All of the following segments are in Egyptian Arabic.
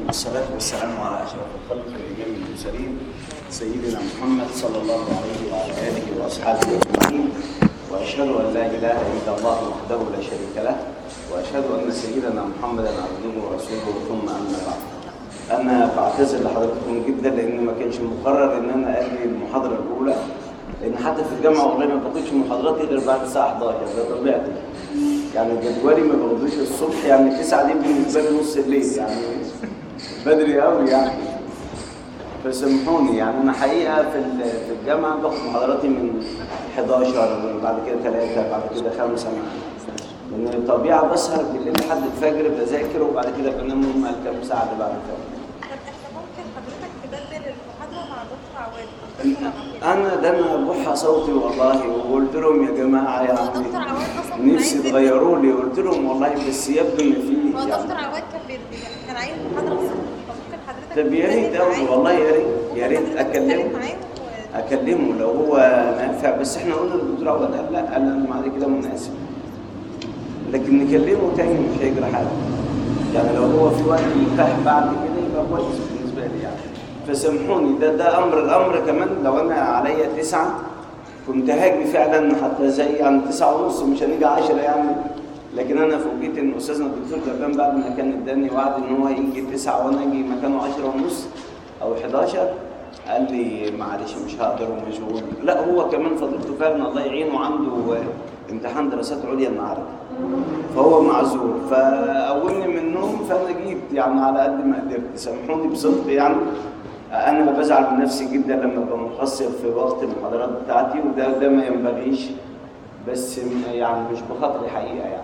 والصلاة والسلام على أشرف الخلق وإمام المرسلين سيدنا محمد صلى الله عليه وعلى آله وأصحابه أجمعين وأشهد أن لا إله إلا الله وحده لا شريك له وأشهد أن سيدنا محمدا عبده ورسوله ثم أما بعد أنا بعتذر لحضراتكم جدا لأن ما كانش مقرر إن أنا أجي المحاضرة الأولى لأن حتى في الجامعة والله ما باخدش محاضراتي غير بعد الساعة 11 ده طبيعتي يعني جدولي ما باخدوش الصبح يعني 9 دي بالنسبة لي نص الليل يعني بدري قوي يعني فسامحوني يعني انا حقيقه في ال- في الجامعه باخد محاضراتي من 11 بعد كده 3 بعد كده 5 من الطبيعه بسهر بالليل لحد الفجر بذاكر وبعد كده بنام هم الكام ساعه اللي بعد الفجر طب احنا ممكن حضرتك تبدل المحاضرة مع دكتور عواد انا ده انا بوحى صوتي والله وقلت لهم يا جماعه هو يعني دكتور عواد اصلا نفسي كان عايز- تغيروا لي قلت لهم والله بس يبدو ان في هو يعني دكتور عواد كان بي- بي- كان عايز المحاضرة الصبح فممكن حضرتك طب يا ريت تتكلم قوي معاه. والله يا ريت يا ممكن ريت حضرتك اكلمه تتكلم معاه و- اكلمه لو هو نافع بس احنا قلنا للدكتور عواد قال لا قال انا بعد كده مناسب لكن نكلمه تاني مش هيجرى حاجه يعني لو هو في وقت متاح بعد كده يبقى كويس بالنسبه لي يعني فسامحوني ده ده امر الامر كمان لو انا عليا تسعه كنت هاجي فعلا حتى زي يعني تسعة ونص مش هنيجي عشرة يعني لكن انا فوجئت ان استاذنا الدكتور جبان بعد ما كان اداني وعد ان هو يجي تسعة وانا اجي مكانه عشرة ونص او 11 قال لي معلش مش هقدر ومشغول لا هو كمان فضيلته فعلا الله يعينه عنده امتحان دراسات عليا النهارده فهو معذور فقومني من النوم فانا جيت يعني على قد ما قدرت سامحوني بصدق يعني انا بزعل من نفسي جدا لما ابقى مقصر في وقت المحاضرات بتاعتي وده ده ما ينبغيش بس يعني مش بخاطري حقيقه يعني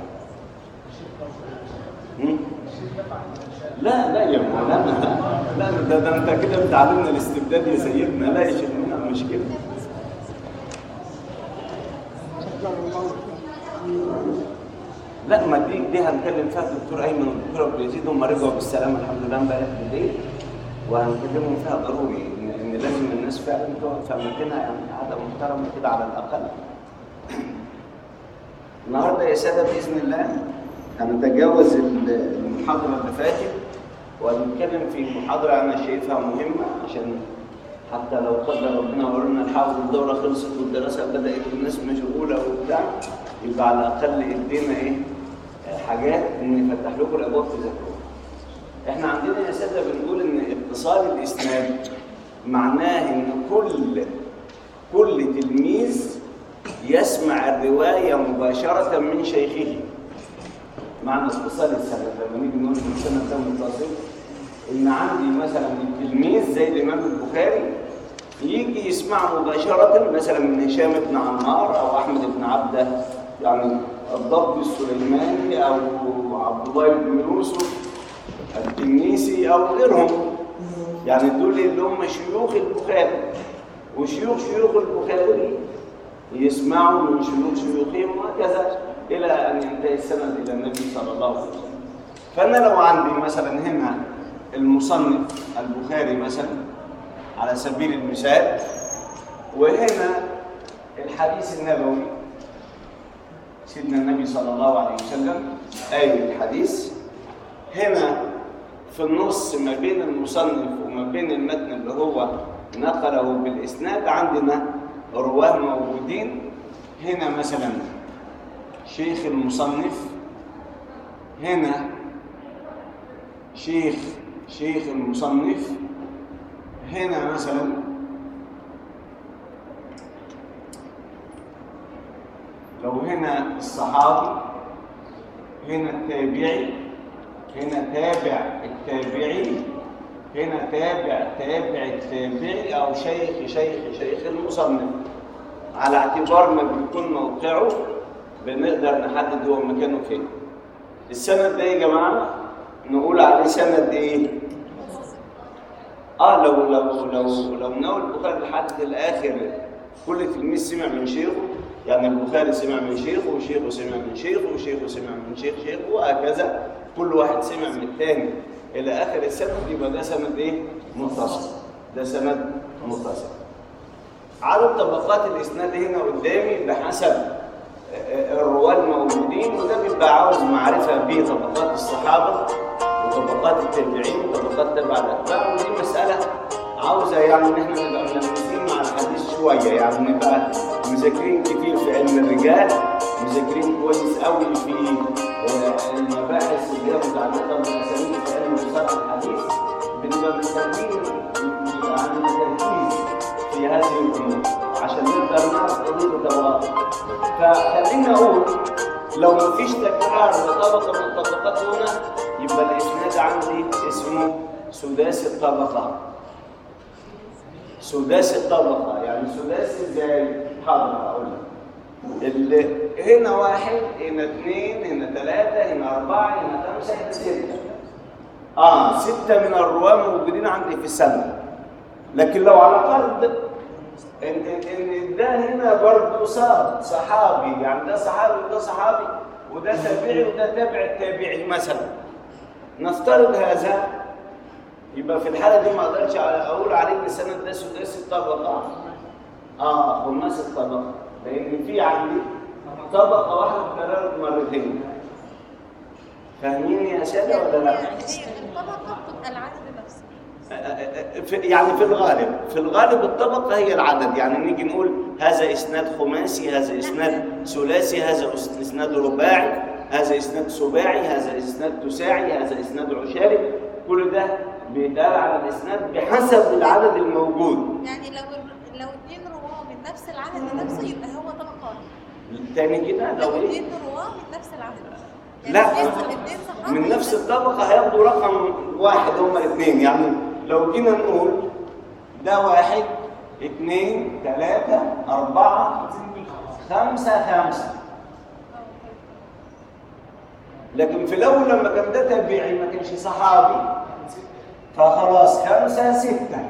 هم؟ لا لا يا مولانا لا ده, ده انت كده بتعلمنا الاستبداد يا سيدنا لا يا شيخنا مش كده لا ما دي دي هنتكلم فيها الدكتور ايمن والدكتور ابو يزيد هم رجعوا بالسلامه الحمد لله امبارح بالليل وهنكلمهم فيها ضروري ان, إن لازم الناس فعلا تقعد في اماكنها يعني قاعده محترمه كده على الاقل. النهارده يا ساده باذن الله هنتجاوز ال- المحاضره اللي فاتت وهنتكلم في محاضره انا شايفها مهمه عشان حتى لو قدر ربنا ورنا الحول الدوره خلصت والدراسه بدات والناس مشغوله وبتاع يبقى على الاقل ادينا ايه حاجات نفتح لكم الابواب تذاكروها. احنا عندنا يا ساده بنقول ان اتصال الاسناد معناه ان كل كل تلميذ يسمع الروايه مباشره من شيخه معنى اتصال السند لما نيجي نقول ان السند ده متصل ان عندي مثلا التلميذ زي الامام البخاري يجي يسمع مباشره مثلا من هشام بن عمار او احمد بن عبده يعني الضبي السليماني او عبد الله بن يوسف التنيسي او غيرهم يعني دول اللي هم شيوخ البخاري وشيوخ شيوخ البخاري يسمعوا من شيوخ شيوخهم وهكذا الى ان ينتهي السند الى النبي صلى الله عليه وسلم فانا لو عندي مثلا هنا المصنف البخاري مثلا على سبيل المثال وهنا الحديث النبوي سيدنا النبي صلى الله عليه وسلم آية الحديث هنا في النص ما بين المصنف وما بين المتن اللي هو نقله بالإسناد عندنا رواه موجودين هنا مثلا شيخ المصنف هنا شيخ شيخ المصنف هنا مثلا لو هنا الصحابي هنا التابعي هنا تابع التابعي هنا تابع تابع التابعي او شيخ شيخ شيخ المصنف على اعتبار ما بيكون موقعه بنقدر نحدد هو مكانه فين السند ده يا جماعه نقول عليه سند ايه اه لو لو لو لو نقول البخاري لحد الاخر كل تلميذ سمع من شيخه يعني البخاري سمع من شيخه وشيخه سمع من شيخه وشيخه سمع من شيخ شيخه وهكذا كل واحد سمع من الثاني الى اخر السند يبقى ده سند ايه؟ متصل ده سند متصل عدد طبقات الاسناد هنا قدامي بحسب الرواه الموجودين وده بيبقى عاوز معرفه بطبقات الصحابه وطبقات التابعين وطبقات تبع الاتباع ودي مساله عاوزه يعني ان احنا نبقى ملمسين مع الحديث شويه يعني نبقى مذاكرين كتير في علم الرجال مذاكرين كويس قوي في آه، المباحث اللي هي متعلقه بالاساليب في علم مصطلح الحديث بنبقى محتاجين يبقى عندنا تركيز في هذه الامور عشان نقدر نعرف قضيه التواصل فخليني اقول لو مفيش تكرار لطبقه من الطبقات هنا يبقى الاسناد عندي اسمه سداسي الطبقه سداسي الطبقه يعني سداسي ازاي حاضر هقول لك اللي هنا واحد هنا اثنين هنا ثلاثة هنا أربعة هنا خمسة هنا ستة آه ستة من الرواة موجودين عندي في السنة لكن لو على فرض ان ان ان ده هنا برضه صار صحابي يعني ده صحابي وده صحابي وده تابعي وده تابع التابعي مثلا نفترض هذا يبقى في الحاله دي ما اقدرش على- اقول عليك السند ده سداسي الطبقه اه خماسي الطبقه لان في عندي طبقه واحده اتكررت مرتين فاهمين يا ساده ولا لا؟ يعني هي الطبقة بتبقى العدد نفسه في يعني في الغالب في الغالب الطبقة هي العدد يعني نيجي نقول هذا إسناد خماسي هذا إسناد ثلاثي هذا أس- إسناد رباعي هذا إسناد سباعي هذا إسناد تساعي هذا إسناد عشاري كل ده بيدل على الإسناد بحسب العدد الموجود يعني لو ال- لو اتنين رواه من نفس العدد نفسه يبقى هو طبقة واحدة تاني كده لو لو إيه اتنين رواه من نفس العدد لا اتنين اتنين صحابي من نفس الطبقة هياخدوا رقم واحد هما اثنين يعني لو جينا نقول ده واحد اثنين ثلاثة أربعة خمسة خمسة لكن في الأول لما كان ده تابعي ما كانش صحابي فخلاص خمسة ستة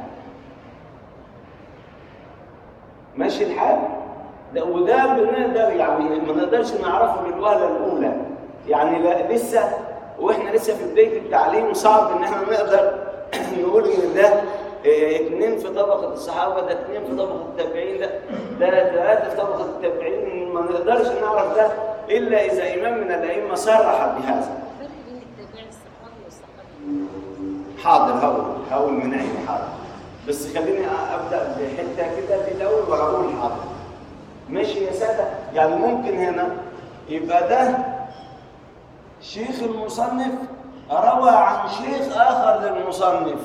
ماشي الحال ده وده بنقدر يعني ما نقدرش نعرفه للوهلة الأولى يعني لا لسه واحنا لسه في بداية التعليم صعب ان احنا نقدر نقول ان ده إيه، اتنين في طبقة الصحابة ده اتنين في طبقة التابعين ده ده ثلاثة في طبقة التابعين ما نقدرش نعرف ده إلا إذا إمام من الأئمة صرح بهذا الفرق بين التابعي الصحابي والصحابي حاضر هقول هقول من عيني حاضر بس خليني ابدا بحته كده في الاول وهقول حاضر ماشي يا ساده يعني ممكن هنا يبقى ده شيخ المصنف روى عن شيخ اخر للمصنف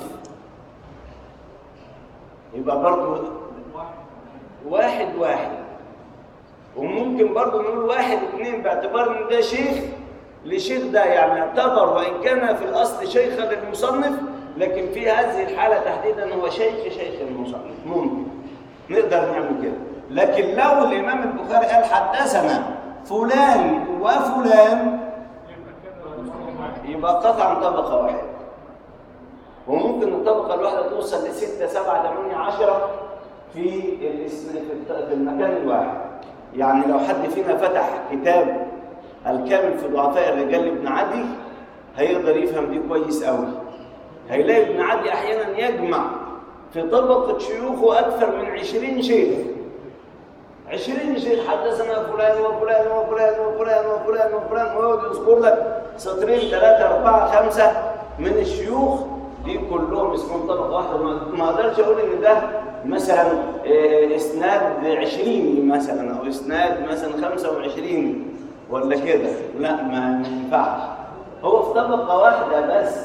يبقى برضه واحد واحد وممكن برضه نقول واحد اثنين باعتبار ان ده شيخ لشيخ ده يعني يعتبر وان كان في الاصل شيخا للمصنف لكن في هذه الحاله تحديدا هو شيخ شيخ المصنف ممكن نقدر نعمل كده لكن لو الامام البخاري قال حدثنا فلان وفلان يبقى قطعا طبقه واحده وممكن الطبقه الواحده توصل لستة سبعة ثمانية عشرة في الاسم في الت- في المكان الواحد يعني لو حد فينا فتح كتاب الكامل في ضعفاء الرجال لابن عدي هيقدر يفهم دي كويس قوي هيلاقي ابن عدي احيانا يجمع في طبقه شيوخه اكثر من 20 شيخ 20 شيخ حدثنا فلان وفلان وفلان وفلان وفلان وفلان ويقعد يذكر لك سطرين ثلاثة أربعة خمسة من الشيوخ دي كلهم اسمهم طبقة واحدة ما ما أقدرش أقول إن ده مثلا آه، إسناد 20 مثلا أو إسناد مثلا 25 ولا كده لا ما ما ينفعش هو في طبقة واحدة بس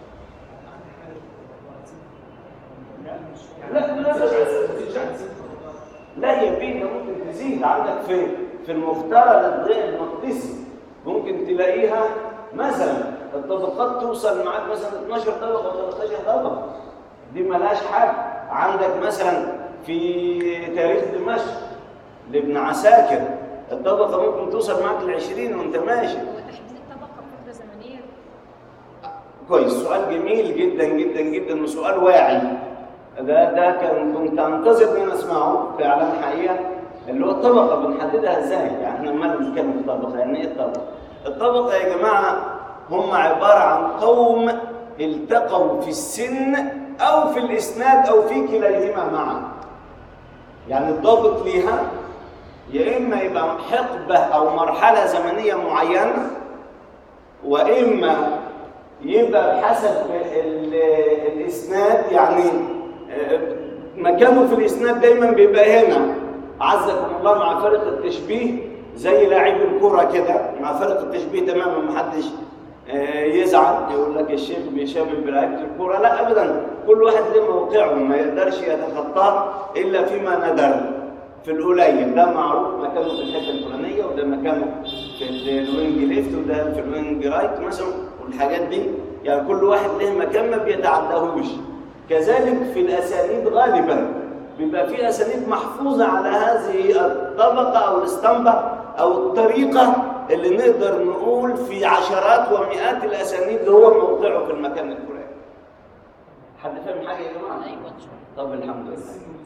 لا لا لا لا لا يا بيه ده ممكن تزيد عندك في في المختار للضيق المقدسي ممكن تلاقيها مثلا الطبقات توصل معاك مثلا 12 طبقه ولا 13 طبقه دي ملهاش حل عندك مثلا في تاريخ دمشق لابن عساكر الطبقه ممكن توصل معاك ل 20 وانت ماشي هو تحديد الطبقة بفترة زمنية كويس سؤال جميل جدا جدا جدا وسؤال واعي ده ده كان كنت انتظر ان انا اسمعه فعلا حقيقه اللي هو الطبقه بنحددها ازاي يعني احنا ما بنتكلم في الطبقه يعني ايه الطبقه الطبقه يا جماعه هم عباره عن قوم التقوا في السن او في الاسناد او في كليهما معا يعني الضابط ليها يا اما يبقى حقبه او مرحله زمنيه معينه واما يبقى بحسب ال- الاسناد يعني آه، مكانه في الاسناد دايما بيبقى هنا عزكم الله مع فرق التشبيه زي لاعب الكرة كده مع فرق التشبيه تماما محدش آه، يزعل يقول لك الشيخ بيشابه بلعيبه الكوره لا ابدا كل واحد له موقعه ما يقدرش يتخطاه الا فيما ندر في القليل ده معروف مكانه في الحته الفلانيه وده مكانه في ال- الوينج ليفت وده في الوينج رايت مثلا والحاجات دي يعني كل واحد له مكان ما بيتعداهوش كذلك في الاسانيد غالبا بيبقى في اسانيد محفوظه على هذه الطبقه او الاسطمبه او الطريقه اللي نقدر نقول في عشرات ومئات الاسانيد اللي هو موقعه في المكان الفلاني. حد فاهم حاجه يا جماعه؟ ايوه ان شاء الله طب الحمد لله.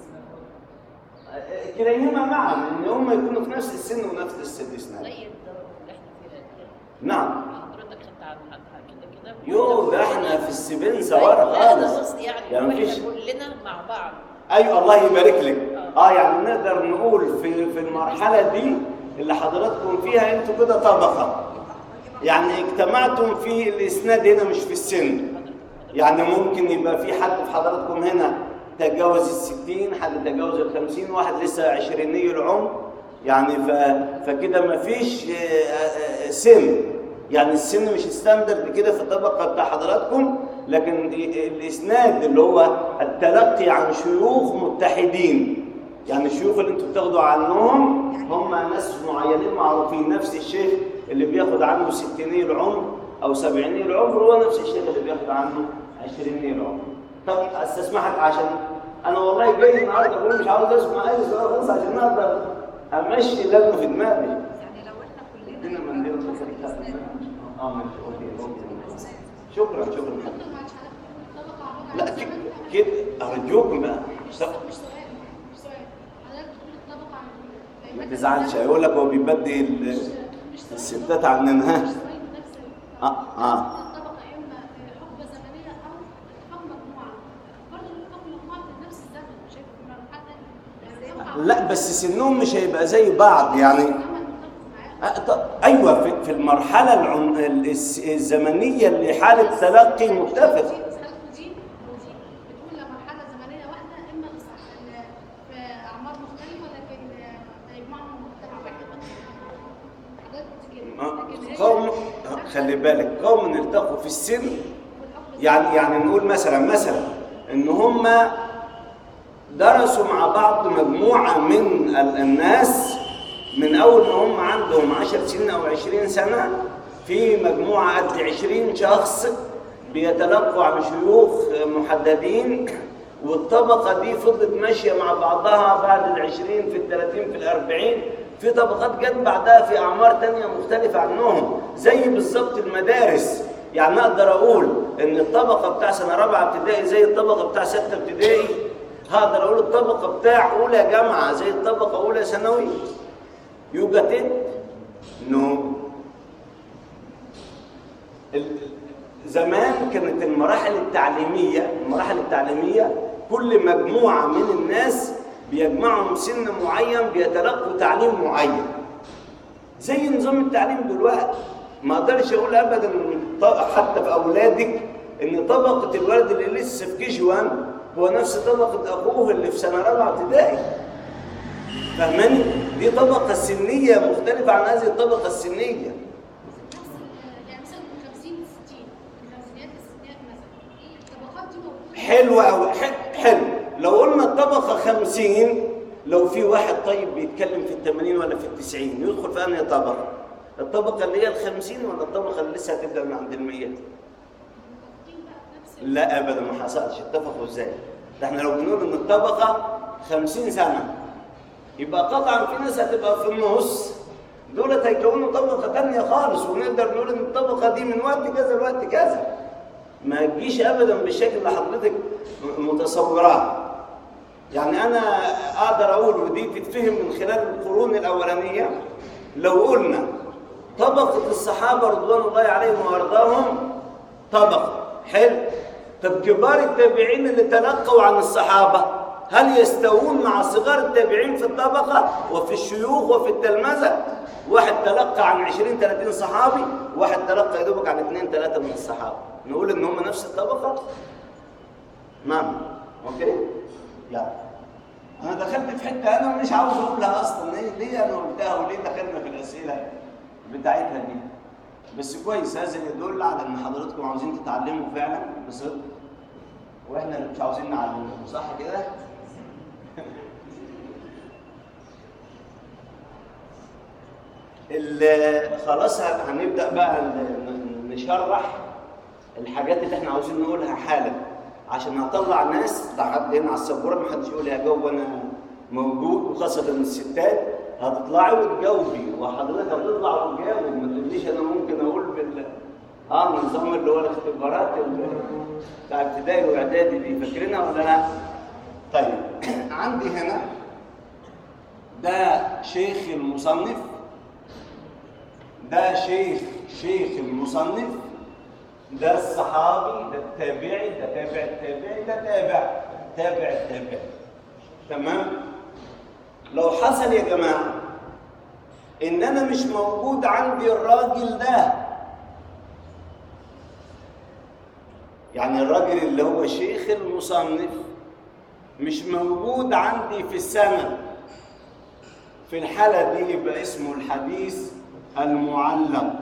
كليهما معا ان هم يكونوا في نفس السن ونفس السن اسناد. زي الضرب اللي احنا فيها كده نعم. حضرتك خدت عن حد كده كده يو ده احنا في السبنسه أيوة، ورا لا ده خالص. قصدي يعني يعني واحنا مفيش كلنا مع بعض ايوه الله يبارك لك اه يعني نقدر نقول في في المرحله دي اللي حضراتكم فيها انتوا كده طبقه يعني اجتمعتم في الاسناد هنا مش في السن يعني ممكن يبقى في حد في حضراتكم هنا تجاوز الستين حد تجاوز الخمسين واحد لسه عشريني العمر يعني ف... فكده مفيش آه، آه، آه، سن يعني السن مش ستاندرد كده في الطبقه بتاع حضراتكم لكن ال- الاسناد اللي هو التلقي عن شيوخ متحدين يعني الشيوخ اللي انتوا بتاخدوا عنهم هم ناس معينين معروفين نفس الشيخ اللي بياخد عنه ستيني العمر او سبعيني العمر هو نفس الشيخ اللي بياخد عنه عشريني العمر طب استسمحك عشان انا والله جاي النهارده بقول مش عاوز اسمع اي سؤال بس عشان اقدر امشي اللي انا في دماغي يعني لو احنا كلنا ادينا منديل اه ماشي اوكي اوكي شكرا شكرا لا ك- كده ارجوكم بقى طب مش سؤال مش سؤال حضرتك بتقول الطبقة عن ما تزعلش هيقول لك هو بيبدل الستات عننا ها مش سؤال نفس ال- اه اه الطبقة إما حقبة زمنية أو اتفاق مجموعة برضه الاتفاق مجموعة في نفس الزمن مش هيبقى في مرحلة تانية يعني الطبقة لا بس سنهم مش هيبقى زي بعض يعني عمل متفق معاه آه، طب ايوه في, في المرحله العم... الس- الزمنيه اللي حاله تلقي متفق دي مسألته دي ودي بتقول لا مرحلة زمنية واحدة إما في في أعمار مختلفة لكن يجمعهم مجتمع واحد حضرتك كده آه، لكن هي قوم خلي بالك قوم التقوا في السن والحقبة يعني يعني نقول مثلا مثلا ان هم درسوا مع بعض مجموعه من ال- الناس من اول ما هم عندهم 10 سنين او 20 سنه في مجموعه قد 20 شخص بيتلقوا عن شيوخ محددين والطبقه دي فضلت ماشيه مع بعضها بعد ال 20 في ال 30 في ال 40 في طبقات جت بعدها في اعمار تانية مختلفه عنهم زي بالظبط المدارس يعني اقدر اقول ان الطبقه بتاع سنه رابعه ابتدائي زي الطبقه بتاع سته ابتدائي هقدر اقول الطبقه بتاع اولى جامعه زي الطبقه اولى ثانوي يوجد it نو ال- زمان كانت المراحل التعليميه المراحل التعليميه كل مجموعه من الناس بيجمعهم سن معين بيتلقوا تعليم معين زي نظام التعليم دلوقتي ما اقدرش اقول ابدا إن ط- حتى في اولادك ان طبقه الولد اللي لسه في كي جي 1 هو نفس طبقه اخوه اللي في سنه رابعه ابتدائي فاهماني دي طبقه سنيه مختلفه عن هذه الطبقه السنيه نفس ال- يعني مثلا من 50 ل 60 من الخمسينات للستينات مثلا الطبقات دي موجودة حلو قوي حلو لو قلنا الطبقه 50 لو في واحد طيب بيتكلم في ال 80 ولا في ال 90 يدخل في انهي طبقه؟ الطبقه اللي هي ال 50 ولا الطبقه اللي لسه هتبدا من عند ال 100 متفقين بقى في نفس لا ابدا ما حصلش اتفقوا ازاي ده احنا لو بنقول ان الطبقه 50 سنه يبقى قطعا في ناس هتبقى في النص دولت هيكونوا طبقه تانية خالص ونقدر نقول ان الطبقه دي من وقت كذا لوقت كذا ما تجيش ابدا بالشكل اللي حضرتك م- متصوراه يعني انا اقدر اقول ودي تتفهم من خلال القرون الاولانيه لو قلنا طبقه الصحابه رضوان الله عليهم وارضاهم طبقه حلو طب كبار التابعين اللي تلقوا عن الصحابه هل يستوون مع صغار التابعين في الطبقه وفي الشيوخ وفي التلمذه واحد تلقى عن 20 30 صحابي واحد تلقى يا دوبك عن اثنين ثلاثه من الصحابه نقول ان هم نفس الطبقه نعم اوكي يلا انا دخلت في حته انا مش عاوز اقولها اصلا ليه ليه انا قلتها وليه دخلنا في الاسئله بتاعتها دي بس كويس هذا يدل على ان حضراتكم عاوزين تتعلموا فعلا بصدق واحنا اللي مش عاوزين نعلمكم صح كده ال- خلاص هنبدا بقى ن- نشرح الحاجات اللي احنا عاوزين نقولها حالا عشان هطلع ناس لحد هنا على السبوره ما حدش يقول يا جو انا موجود وخاصه الستات هتطلعي وتجاوبي وحضرتك هتطلع وتجاوب ما تقوليش انا ممكن اقول بال اه النظام اللي هو الاختبارات ال- بتاع ابتدائي واعدادي دي فاكرينها ولا لا؟ طيب عندي هنا ده شيخ المصنف ده شيخ شيخ المصنف ده الصحابي ده التابعي ده تابع التابعي ده تابع تابع التابعي تمام لو حصل يا جماعه ان انا مش موجود عندي الراجل ده يعني الراجل اللي هو شيخ المصنف مش موجود عندي في السنه في الحاله دي يبقى اسمه الحديث المعلق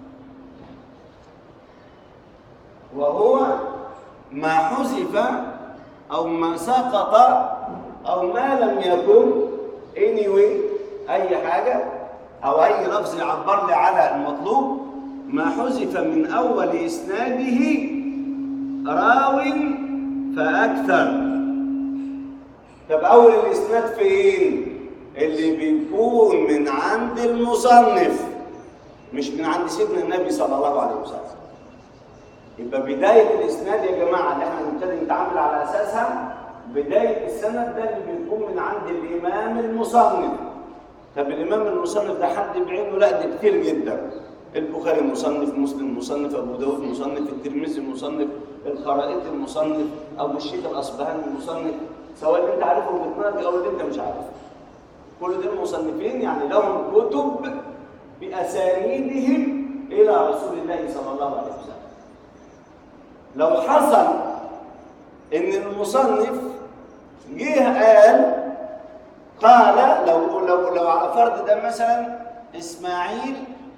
وهو ما حذف او ما سقط او ما لم يكن anyway اي حاجه او اي لفظ يعبر لي على المطلوب ما حذف من اول اسناده راو فاكثر طب اول الاسناد فين اللي بيكون من عند المصنف مش من عند سيدنا النبي صلى الله عليه وسلم يبقى بداية الإسناد يا جماعة اللي احنا نبتدي نتعامل على أساسها بداية السند ده اللي بيكون من عند الإمام المصنف طب الإمام المصنف ده حد بعينه لا ده كتير جدا البخاري مصنف مسلم مصنف أبو داود مصنف الترمذي مصنف الخرائطي المصنف أبو الشيخ الأصبهاني المصنف سواء اللي أنت عارفهم في دماغك أو اللي أنت مش عارفه كل دول مصنفين يعني لهم كتب بأسانيدهم إلى رسول الله صلى الله عليه وسلم لو حصل ان المصنف جه قال قال لو لو لو على فرض ده مثلا اسماعيل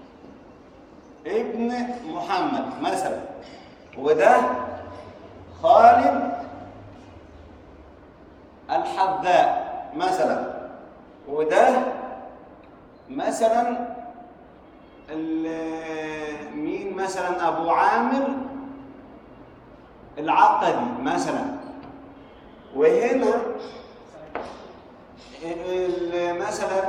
ابن محمد مثلا وده خالد الحذاء مثلا وده مثلا ال- مين مثلا ابو عامر العقدي مثلا وهنا ال- مثلا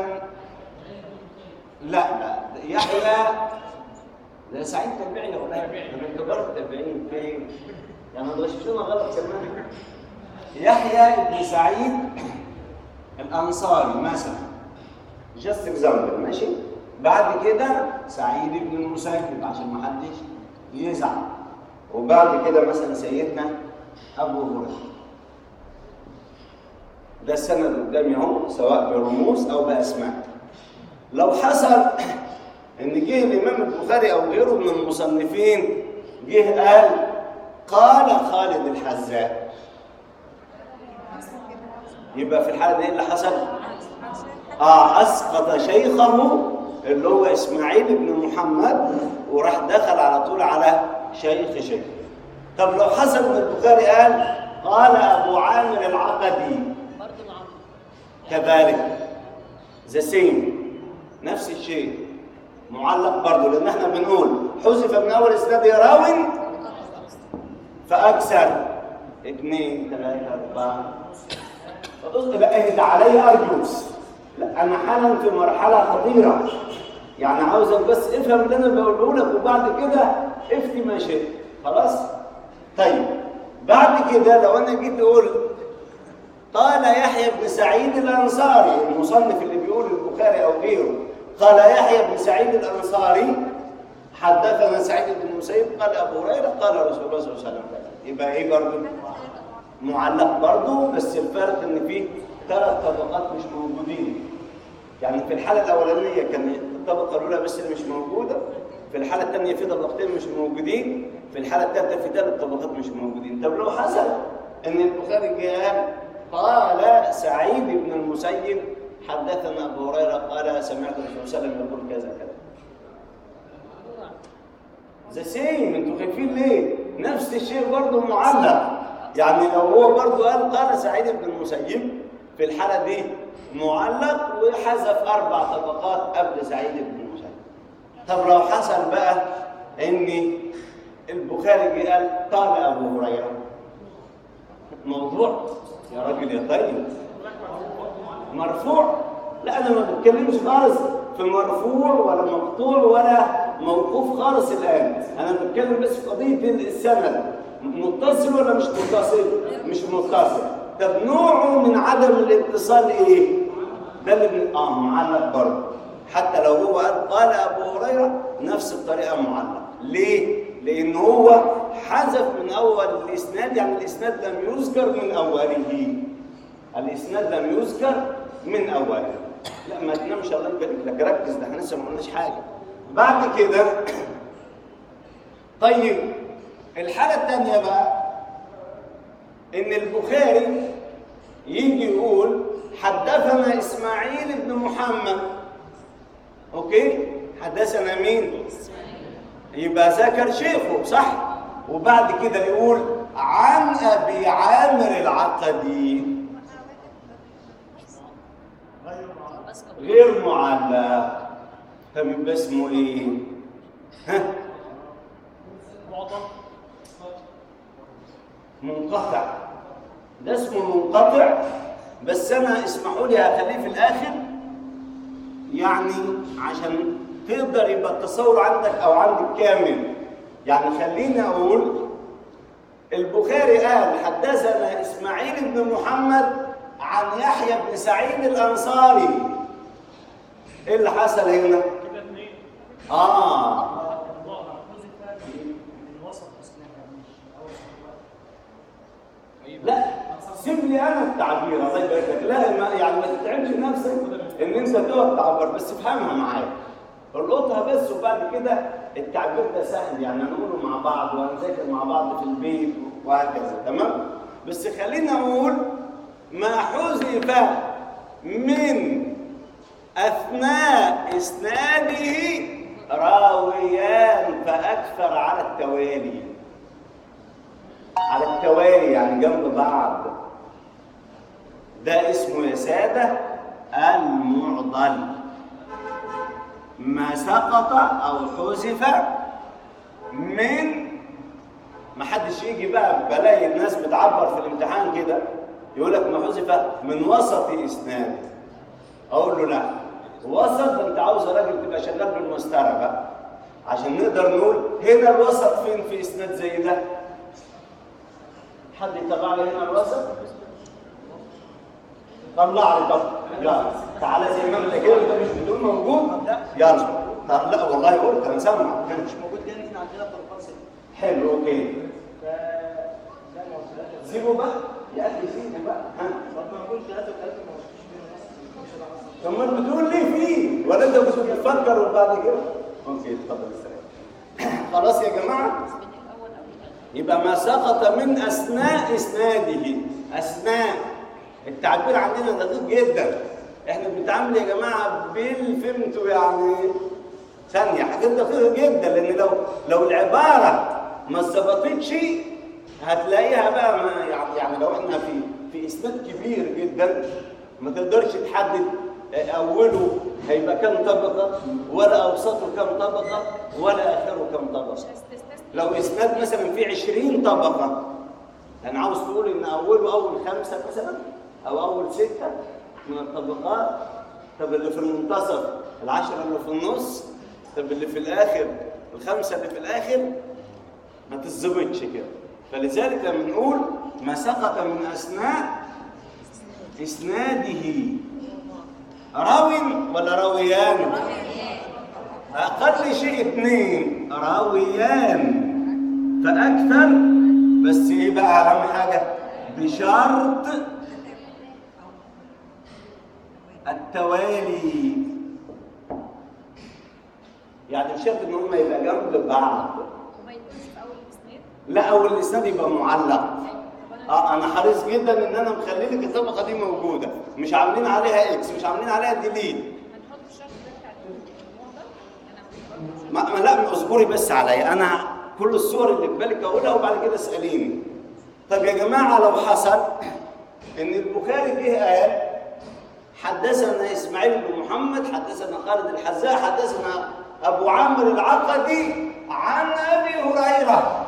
لا لا يحيى ده سعيد تابعي ولا انا كبرت تابعين فين يعني ما غششونا غلط كمان يحيى بن سعيد الانصاري مثلا جاست اكزامبل ماشي بعد كده سعيد بن المسيب عشان ما حدش يزعل وبعد كده مثلا سيدنا ابو هريره ده السند قدامي اهو سواء برموز او باسماء لو حصل ان جه الامام البخاري او غيره من المصنفين جه قال قال خالد الحذاء يبقى في الحاله دي إيه اللي حصل اه اسقط شيخه اللي هو اسماعيل بن محمد وراح دخل على طول على شيخ شيخ طب لو حصل ان البخاري قال قال ابو عامر العقدي برضه معاهم كذلك ذا سيم نفس الشيء معلق برضه لان احنا بنقول حذف من اول اسناد راو فاكثر اثنين ثلاثه اربعه لا اهد علي ارجوز لا انا حالا في مرحله خطيره يعني عاوزك بس افهم اللي انا بقوله لك وبعد كده افتي ما شئت خلاص طيب بعد كده لو انا جيت قلت قال يحيى بن سعيد الانصاري المصنف اللي بيقول البخاري او غيره قال يحيى بن سعيد الانصاري حدثنا سعيد بن المسيب قال ابو هريره قال رسول الله صلى الله عليه وسلم يبقى ايه برضه معلق برضه بس الفرق ان فيه ثلاث طبقات مش موجودين يعني في الحاله الاولانيه كان الطبقه الاولى بس اللي مش موجوده في الحالة الثانية في طبقتين مش موجودين في الحالة الثالثة في ثلاث طبقات مش موجودين طب لو حصل إن البخاري قال قال سعيد بن المسيب حدثنا أبو هريرة قال سمعت الرسول صلى الله عليه وسلم يقول كذا كذا ذا سيم انتوا خايفين ليه؟ نفس الشيء برضه معلق يعني لو هو برضه قال قال سعيد بن المسيب في الحالة دي معلق وحذف أربع طبقات قبل سعيد بن المسيب طب لو حصل بقى إن البخاري جه قال قال أبو هريرة موضوع يا راجل يا طيب مرفوع لا انا ما بتكلمش خالص في مرفوع ولا مقطوع ولا موقوف خالص الان انا بتكلم بس في قضيه السند متصل ولا مش متصل مش متصل طب نوعه من عدم الاتصال ايه ده اللي بن... اه معلق برضه حتى لو هو قال قال ابو هريره نفس الطريقه معلق ليه لان هو حذف من اول الاسناد يعني الاسناد لم يذكر من اوله الاسناد لم يذكر من اوله لا ما تنامش الله يبارك لك ركز ده احنا لسه ما قلناش حاجه بعد كده طيب الحاله الثانيه بقى ان البخاري يجي يقول حدثنا اسماعيل بن محمد اوكي حدثنا مين يبقى ذكر شيخه صح وبعد كده يقول عن ابي عامر العقدي غير معلق طب يبقى اسمه ايه ها منقطع ده اسمه منقطع بس انا اسمحوا لي هخليه في الاخر يعني عشان تقدر يبقى التصور عندك او عندك كامل يعني خليني اقول البخاري قال حدثنا اسماعيل بن محمد عن يحيى بن سعيد الانصاري ايه اللي حصل هنا اه لا سيب لي انا التعبير الله يبارك لك لا ما يعني ما تتعبش نفسك ان انت تقعد تعبر بس افهمها معايا القطها بس وبعد كده التعبير ده سهل يعني هنقوله مع بعض وهنذاكر مع بعض في البيت وهكذا تمام بس خلينا اقول ما حذف من اثناء اسناده راويان فاكثر على التوالي على التوالي يعني جنب بعض ده اسمه يا ساده المعضل ما سقط او حذف من ما حدش يجي بقى بلاقي الناس بتعبر في الامتحان كده يقول لك ما حذف من وسط اسناد اقول له لا وسط ده انت عاوز راجل تبقى شغال بالمسطره بقى عشان نقدر نقول هنا الوسط فين في اسناد زي ده حد يتابع لي هنا الوسط طلع لي طب يلا تعالى زي ما انت كده انت مش بتقول موجود يلا طب لا والله قلت انا سامع مش موجود جاي هنا عندنا طرفان ست حلو اوكي ف زي ما قلت لك سيبه بقى يا اخي سيبه بقى ها طب ما نقول 3000 ما وصلش منه مش العصر طب ما بتقول ليه فيه ولا انت كنت بتفكر وبعد كده اوكي اتفضل السلام خلاص يا جماعه يبقى ما سقط من اثناء اسناده اثناء التعبير عندنا دقيق جدا احنا بنتعامل يا جماعه بالفهمتوا يعني ثانيه حاجات دقيقه جدا لان لو لو العباره ما ظبطتش هتلاقيها بقى ما يعني يعني لو احنا في في اسناد كبير جدا ما تقدرش تحدد اوله هيبقى كم طبقه ولا اوسطه كم طبقه ولا اخره كم طبقه لو اسناد مثلا فيه 20 طبقه يعني عاوز تقول ان اوله اول خمسه مثلا او اول سته من الطبقات طب اللي في المنتصف العشره اللي في النص طب اللي في الاخر الخمسه اللي في الاخر ما تتظبطش كده فلذلك لما نقول ما سقط من اثناء اسناده راو ولا راويان اقل شيء اثنين راويان فاكثر بس ايه بقى اهم حاجه بشرط التوالي يعني الشرط ان هم يبقى جنب بعض وما يكونش في اول الاسناد لا اول الاسناد يبقى معلق طب انا اه انا حريص جدا ان انا مخلي لك الطبقه دي موجوده مش عاملين عليها اكس مش عاملين عليها ديليت هنحط الشرط ده بتاع الموضه انا ما ما- لا اصبري بس عليا انا كل الصور اللي في بالك اقولها وبعد كده اساليني طب يا جماعه لو حصل ان البخاري جه قال حدثنا اسماعيل بن محمد حدثنا خالد الحذاء حدثنا ابو عامر العقدي عن ابي هريره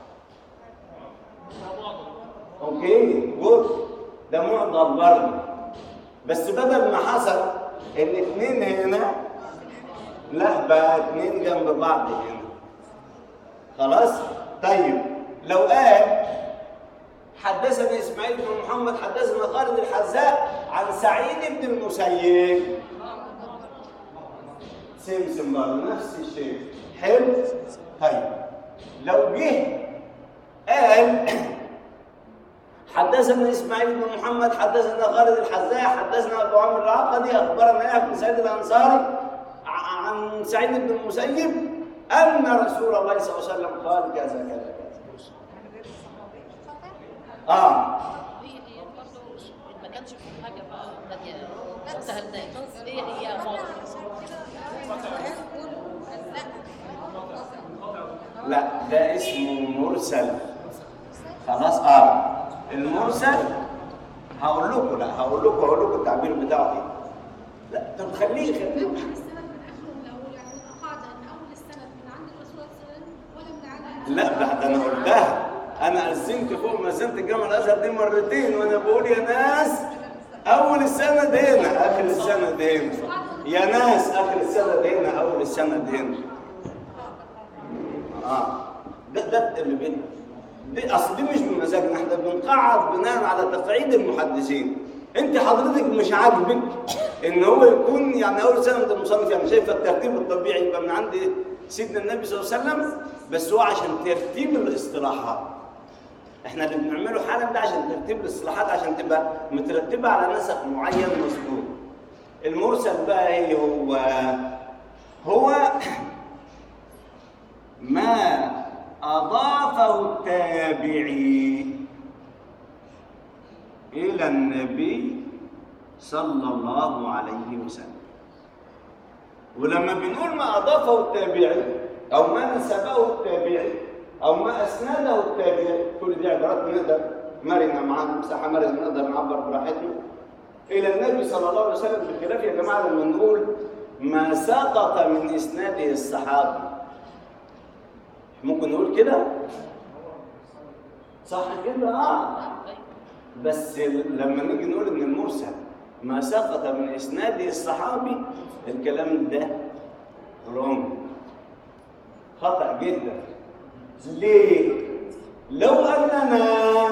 اوكي جود ده معضل برضه بس بدل ما حصل الاثنين هنا لا بقى اتنين جنب بعض هنا خلاص طيب لو قال حدثنا اسماعيل بن محمد حدثنا خالد الحذاء عن سعيد بن المسيب سمسم برضه نفس الشيء حلو طيب لو جه قال حدثنا اسماعيل بن محمد حدثنا خالد الحذاء حدثنا ابو عمرو العقدي اخبرنا يحيى بن سعيد الانصاري ع- عن سعيد بن المسيب ان رسول الله صلى الله عليه وسلم قال كذا كذا كذا من غير الصحابي اه هي هي برضه ما كانش في حاجه بقى تانية ما سهلناش هي هي موضوع عشان كده القرآن كله لا لا ده اسمه مرسل خلاص اه المرسل هقول لكم لا هقول لكم هقول لكم التعبير بتاعه ايه لا طب خليه خليه ممكن السند من اخره من الاول يعني يبقى قاعده ان اول السند من عند الرسول صلى الله عليه وسلم ولا من عند لا بعد انا قلتها انا اذنت فوق ما اذنت الجامعه الازهر دي مرتين وانا بقول يا ناس اول السند هنا اخر السند هنا يا ناس اخر السند هنا اول السند هنا اه ده ده اللي بين دي اصل دي مش بمزاجنا احنا بنقعد بناء على تقعيد المحدثين انت حضرتك مش عاجبك ان هو يكون يعني اول سنه المصنف يعني شايفه الترتيب الطبيعي يبقى من عند سيدنا النبي صلى الله عليه وسلم بس هو عشان ترتيب الاصطلاحات احنا اللي بنعمله حالا ده عشان ترتيب الاصطلاحات عشان تبقى مترتبه على نسق معين مظبوط المرسل بقى ايه هو هو ما أضافه التابعي إلى النبي صلى الله عليه وسلم ولما بنقول ما أضافه التابعي أو ما نسبه التابعي أو ما أسنده التابعي كل دي عبارات نقدر مرنة معانا مساحة مرنة نقدر نعبر براحتنا إلى النبي صلى الله عليه وسلم بخلاف يا جماعة لما نقول ما سقط من إسناده الصحابي ممكن نقول كده صح كده اه بس لما نيجي نقول ان المرسل ما سقط من اسناده الصحابي الكلام ده رونج خطا جدا ليه لو اننا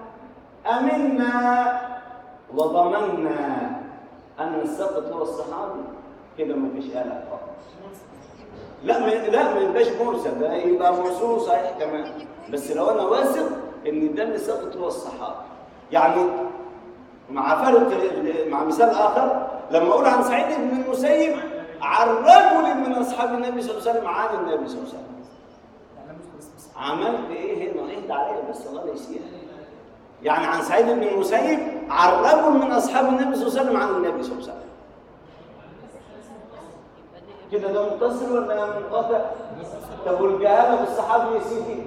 امنا وضمنا ان السقط هو الصحابي كده مفيش قلق خالص لا ما لا ما يبقاش مرسل ده يبقى موصول صحيح كمان بس لو انا واثق ان ده اللي سقط هو الصحابي يعني مع فرق مع مثال اخر لما اقول عن سعيد بن المسيب عن رجل من اصحاب النبي صلى الله عليه وسلم عن النبي صلى الله عليه وسلم عملت ايه هنا اهدى عليا بس الله لا يسير يعني عن سعيد بن المسيب عن رجل من اصحاب النبي صلى الله عليه وسلم عن النبي صلى الله عليه وسلم كده ده متصل ولا منقطع؟ طب والجهاله بالصحابي يا سيدي؟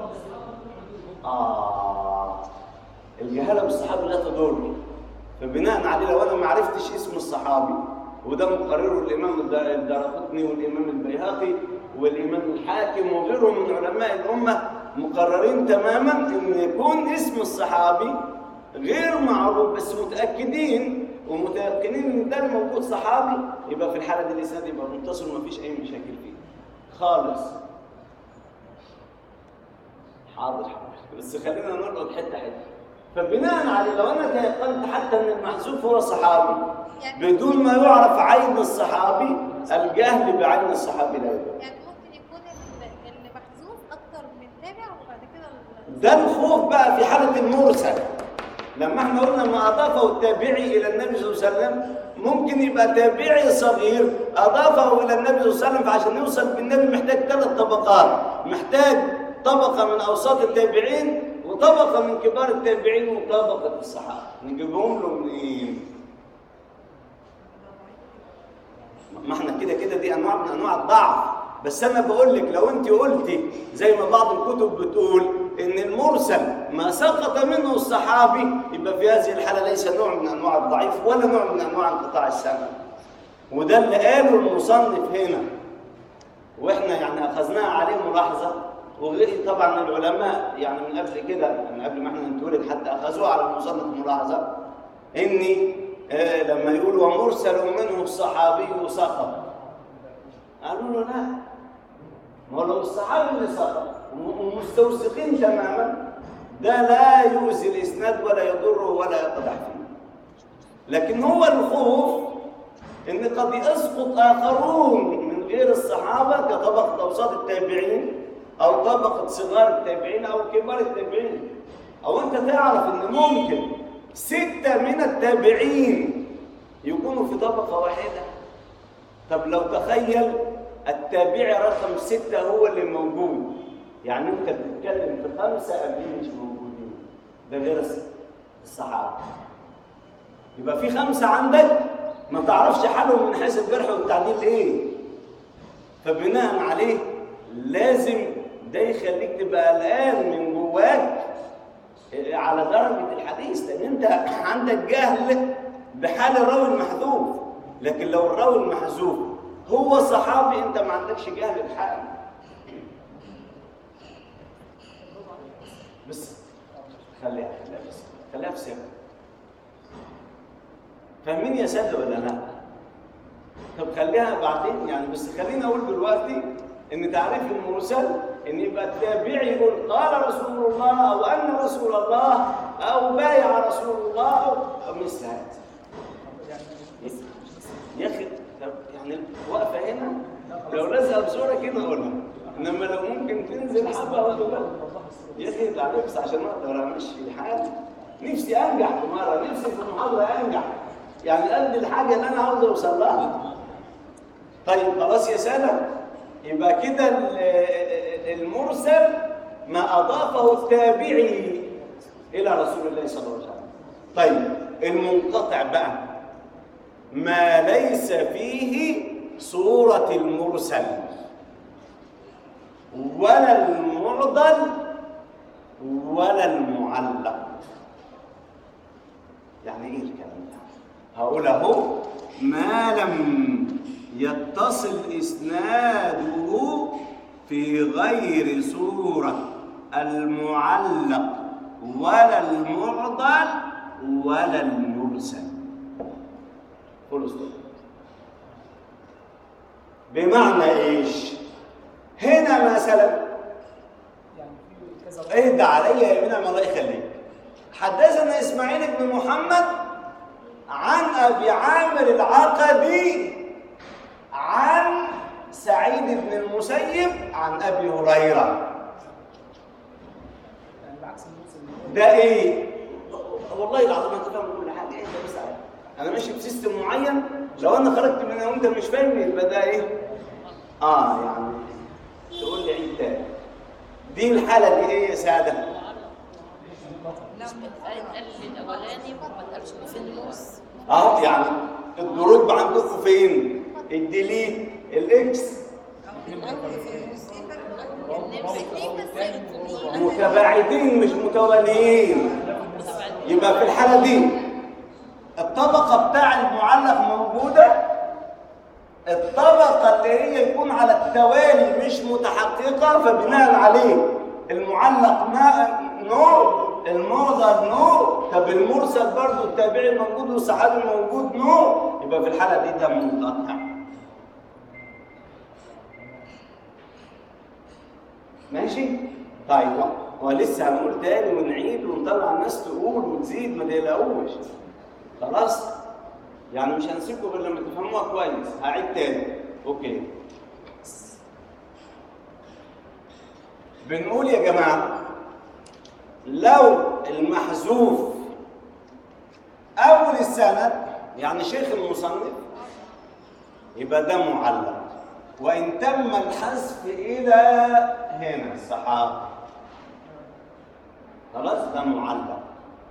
آه الجهاله بالصحابي لا تضر فبناء عليه لو انا ما عرفتش اسم الصحابي وده مقرره الامام الد- الدارقطني والامام البيهقي والامام الحاكم وغيرهم من علماء الامه مقررين تماما ان يكون اسم الصحابي غير معروف بس متاكدين ومتيقنين ان ده موجود صحابي يبقى في الحاله دي الاسناد يبقى متصل ومفيش اي مشاكل فيه خالص حاضر حاضر بس خلينا نلقط حته حته فبناء عليه لو انا تيقنت حتى ان المحذوف هو صحابي بدون ما يعرف عين الصحابي الجهل بعين الصحابي لا يبقى يعني ممكن يكون ال- اللي محذوف اكتر من تابع وبعد كده ال- ده الخوف بقى في حالة المرسل لما احنا قلنا ما اضافه التابعي الى النبي صلى الله عليه وسلم ممكن يبقى تابعي صغير اضافه الى النبي صلى الله عليه وسلم فعشان يوصل بالنبي محتاج ثلاث طبقات محتاج طبقه من اوساط التابعين وطبقه من كبار التابعين وطبقه الصحابه نجيبهم له منين؟ ما احنا كده كده دي انواع من انواع الضعف بس انا بقول لك لو انت قلتي زي ما بعض الكتب بتقول ان المرسل ما سقط منه الصحابي يبقى في هذه الحاله ليس نوع من انواع الضعيف ولا نوع من انواع انقطاع السمع وده اللي قاله المصنف هنا واحنا يعني اخذناها عليه ملاحظه وغير طبعا العلماء يعني من قبل كده من قبل ما احنا نتولد حتى اخذوها على المصنف ملاحظه اني آه لما يقول ومرسل منه الصحابي سقط قالوا له لا ما هو لو الصحابي اللي سقط ومستوثقين تماما ده لا يؤذي الاسناد ولا يضره ولا يقدح فيه لكن هو الخوف ان قد يسقط اخرون من غير الصحابه كطبقه اوساط التابعين او طبقه صغار التابعين او كبار التابعين او انت تعرف ان ممكن سته من التابعين يكونوا في طبقه واحده طب لو تخيل التابعي رقم ستة هو اللي موجود يعني انت بتتكلم في خمسة قبلين مش موجودين ده غير الصحابة يبقى في خمسة عندك ما تعرفش حالهم من حيث الجرح والتعديل ايه فبناء عليه لازم ده يخليك تبقى قلقان من جواك على درجة الحديث لأن أنت عندك جهل بحال الراوي المحذوف لكن لو الراوي المحذوف هو صحابي أنت ما عندكش جهل بحال بس خليها خليها بس خليها في سر فاهمين يا سادة ولا لا؟ طب خليها بعدين يعني بس خليني أقول دلوقتي إن تعريف المرسل ان يبقى التابعي يقول قال رسول الله او ان رسول الله او بايع رسول الله او مثل هذا يا اخي طب يعني واقفه هنا لو لازقه بصوره كده اقولها انما لو ممكن تنزل حبه ولا يا اخي تعالى بس عشان اقدر امشي حالي نفسي انجح في مره نفسي في المحاضره انجح يعني قد الحاجه اللي انا عاوز اوصل لها طيب خلاص يا ساده يبقى كده المرسل ما أضافه التابعي إلى رسول الله صلى الله عليه وسلم طيب المنقطع بقى ما ليس فيه صورة المرسل ولا المعضل ولا المعلق يعني ايه الكلام ده هقول اهو ما لم يتصل اسناده في غير صورة المعلق ولا المعضل ولا المرسل فول ستوب بمعنى ايش هنا مثلا يعني في كذا اهدى عليا يا منعم الله يخليك حدثنا اسماعيل بن محمد عن ابي عامر العقدي عن سعيد بن المسيب عن ابي هريره يعني بعكس المرسل ده ايه والله العظيم انت فاهم كل حاجه ايه ده بس عارف. انا ماشي بسيستم معين لو انا خرجت من هنا وانت مش فاهم يبقى ده ايه اه يعني تقول لي عيد تاني دي الحاله دي ايه يا ساده قال الاولاني وما اتقالش في النص اهو يعني الدروب عندكم فين الديليت الاكس متباعدين مش متواليين يبقى في الحاله دي الطبقه بتاع المعلق موجوده الطبقه اللي هي يكون على التوالي مش متحققه فبناء عليه المعلق ما نوع المعضل نوع طب المرسل برضه التابعي موجود والصحابي موجود نوع يبقى في الحاله دي ده منقطع ماشي طيب ولسه هنقول تاني ونعيد ونطلع الناس تقول وتزيد ما تقلقوش خلاص يعني مش هنسيبكم غير لما تفهموها كويس هعيد تاني اوكي بنقول يا جماعه لو المحذوف اول السند يعني شيخ المصنف يبقى ده معلق وان تم الحذف الى هنا الصحابه خلاص ده معلق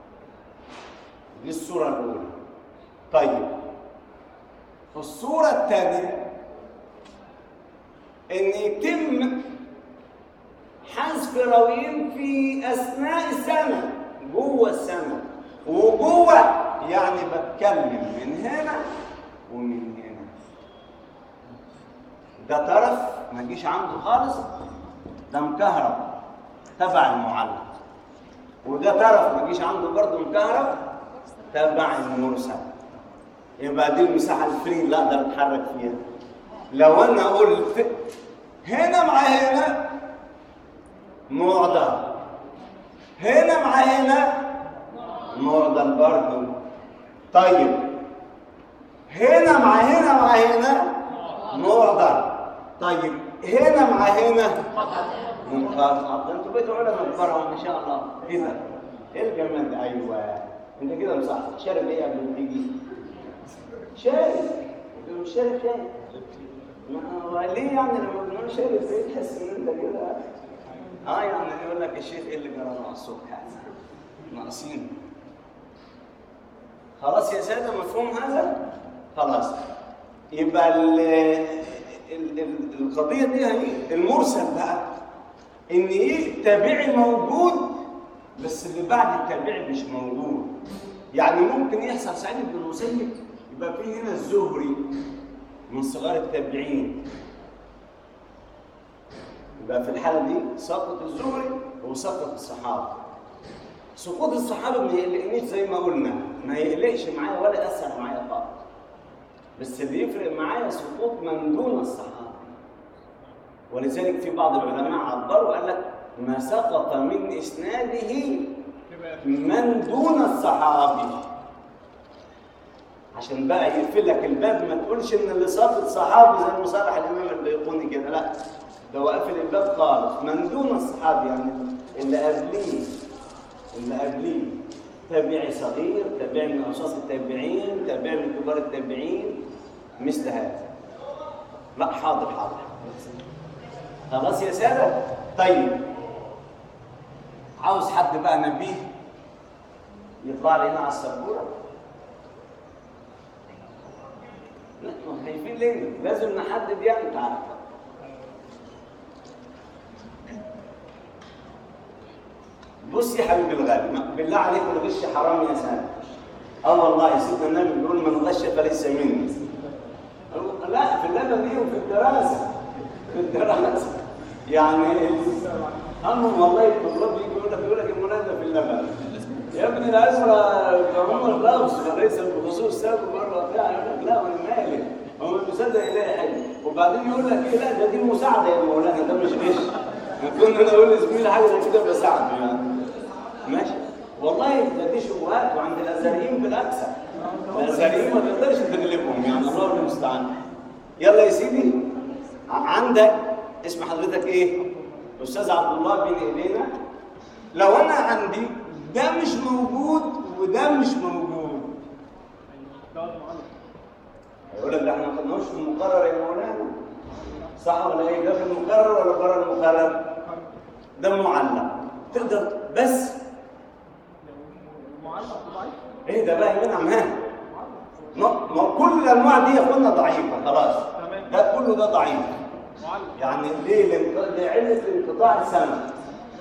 دي الصوره الاولى طيب الصوره الثانيه ان يتم حذف راويين في اثناء السنه جوه السنه وجوه يعني بتكلم من هنا ومن هنا ده طرف ما يجيش عنده خالص ده مكهرب تبع المعلق وده طرف ما يجيش عنده برضه مكهرب تبع المرسل يبقى دي المساحه الفري اللي اقدر اتحرك فيها لو انا قلت هنا مع هنا معضل هنا مع هنا معضل برضه طيب هنا مع هنا مع هنا معضل طيب هنا مع هنا منقطع ده انتوا بقيتوا علماء كبار ما شاء الله ايه ده؟ ايه الجمال ده ايوه انت كده مصحصح شارب ايه قبل ما تيجي؟ شارب انت مش شارب شاي ما هو ليه يعني لما بنقول شارب ايه تحس ان انت كده اه يعني يقول لك الشيخ ايه اللي جرانا الصبح يعني ناقصين خلاص يا ساده مفهوم هذا خلاص يبقى ال ال ال القضيه دي هي المرسل بقى ان ايه تابعي موجود بس اللي بعد التابعي مش موجود يعني ممكن يحصل سعيد بن المسيب يبقى في هنا الزهري من صغار التابعين يبقى في الحاله دي سقط الزهري وسقط الصحابه سقوط الصحابه ما يقلقنيش زي ما قلنا ما يقلقش معايا ولا ياثر معايا خالص بس اللي يفرق معايا سقوط من دون الصحابه ولذلك في بعض العلماء عبروا قال لك ما سقط من اسناده من دون الصحابي عشان بقى يقفل لك الباب ما تقولش ان اللي ساقط صحابي زي مصالح الامام البيقوني كده لا ده هو قافل الباب خالص من دون الصحابي يعني اللي قبليه اللي قبليه تابعي صغير تابعي من اشخاص التابعين تابعي من كبار التابعين مثل هذا لا حاضر حاضر خلاص يا ساده طيب عاوز حد بقى نبيه يطلع لي هنا على السبوره لا ما خايفين ليه لازم نحدد يعني تعالى بص يا حبيبي الغالي ما- بالله عليك الغش حرام يا سامي اه والله سيدنا النبي بيقول من غش فليس مني لا في اللبن ايه وفي الدراسه في الدراسه يعني هم والله الطلاب يجي يقول لك يقول لك المنادى في اللبن يا ابني الازرق عمر اللفظ رئيس بخصوص سابق مره بتاع يقول لك لا وانا مالي هو مش مصدق يلاقي حاجه وبعدين يقول لك ايه لا ده دي مساعده يا مولانا ده مش غش يكون انا اقول لزميلي حاجه زي كده بساعده يعني ماشي والله ده دي شبهات وعند الازهريين بالاكثر الازهريين ما تقدرش تغلبهم يعني الله المستعان يلا يا سيدي ع- عندك اسم حضرتك ايه؟ استاذ عبد الله بن ايدينا لو انا عندي ده مش موجود وده مش موجود يقول لك ده احنا ما خدناهوش في المقرر يا مولانا صح ولا ايه؟ ده في المقرر ولا بره المقرر؟ ده معلق تقدر بس ايه ده بقى يمنع معاه ما ما كل الانواع دي يا اخوانا ضعيفه خلاص ده كله ده ضعيف يعني ليه لانق- لعله انقطاع السمع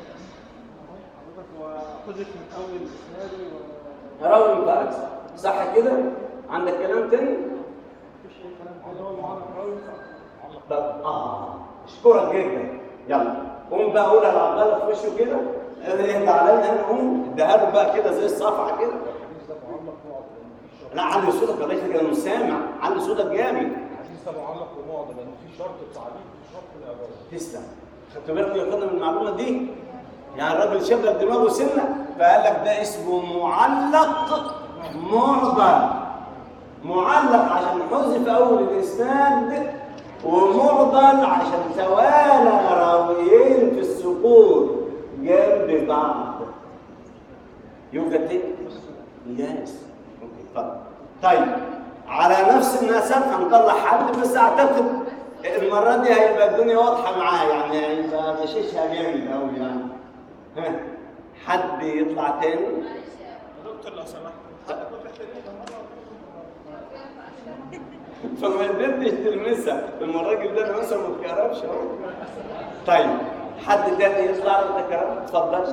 حذف من اول اسنادي راوي فرق صح كده عندك كلام تاني مفيش اي كلام كده هو المعلق راوي طب اه اشكرك جدا يلا قوم بقى قول على عبد الله في وشه كده اهدى علينا هنا قوم اديها له بقى كده زي الصفعه كده الحديث ده معلق معضل لان في شرط لا علي صوتك يا باشا انا مش سامع علي صوتك جامد الحديث ده معلق ومعضل لان في شرط التعليق في شرط الاعراب تسلم خدت بالك يا اخوانا من المعلومه دي يعني الراجل شغل دماغه سنه فقال لك ده اسمه معلق معضل معلق عشان حذف اول الاسناد ومعضل عشان توالى راويين في السقوط جنب بعض يوجد ايه؟ يس اوكي اتفضل طيب على نفس المسافة هنطلع حد بس اعتقد المرة دي هيبقى الدنيا واضحة معاه يعني هيبقى مشيشها جامد قوي يعني ها حد يطلع تاني دكتور لو سمحت هتكون محتاجين مرة فما قدرتش تلمسها لما الراجل ده لمسها ما اتكهربش اهو طيب حد تاني يطلع له تكرم اتفضل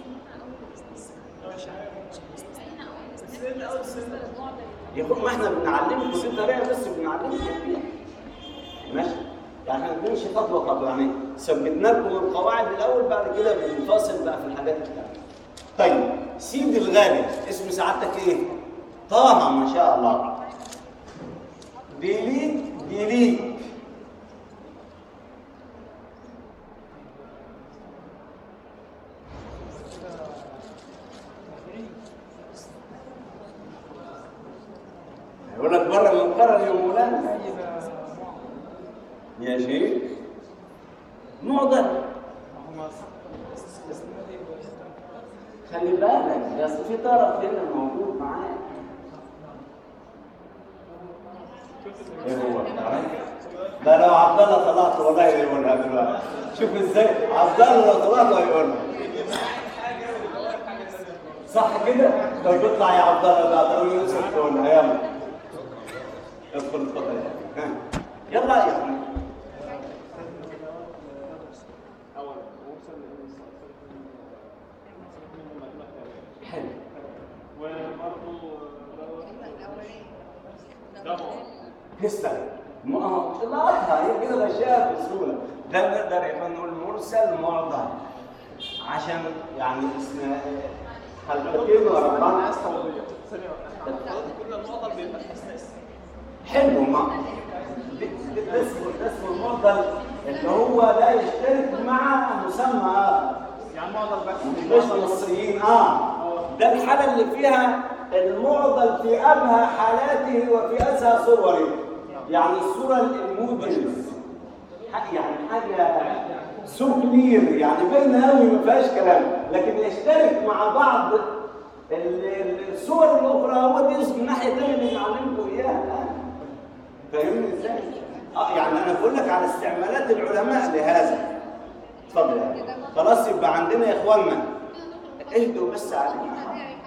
يا اخوان ما احنا بنعلمكم دي طريقه بس بنعلمكم فيها ماشي يعني احنا بنمشي خطوه خطوه يعني ثبتنا لكم القواعد الاول بعد كده بنفاصل بقى في الحاجات الثانيه طيب سيدي الغالي اسم سعادتك ايه؟ طه ما شاء الله ديليت ديليت يقول لك بره المقرر يا مولانا يا شيخ معضل خلي بالك يا أصل في طرف هنا موجود معاك ايه هو ده لو عبد الله طلعت والله يقولها دلوقتي شوف ازاي عبد الله لو طلعت هيقولها صح كده؟ طب اطلع يا عبد الله بعد اول يوسف تقولها يلا ادخل اتفضل ها. يلا يا اخي أول وصل حلو وبرضه دمر تسلم ما هو طلعتها هي كده غشاها بسهوله ده نقدر يبقى نقول مرسل معضل عشان يعني اسم حلقتين وربنا ثانية احنا كل المعضل بيبقى استثناء حلو ما ده ده- ده اسمه ده اسمه المعضل اللي هو لا يشترك مع مسمى اخر يعني معضل بس مش مصريين اه ده الحاله اللي فيها المعضل في ابهى حالاته وفي اسهى صوره يعني الصوره الموجز ح- يعني حاجه سو كلير يعني باينه قوي ما فيهاش كلام لكن يشترك مع بعض ال- ال- الصور الاخرى هو دي اسم الناحيه الثانيه اللي بنعلمكم اياها الان فاهمني ازاي؟ اه يعني انا بقول لك على استعمالات العلماء لهذا اتفضل يا أخي. خلاص يبقى عندنا يا اخواننا اهدوا بس علينا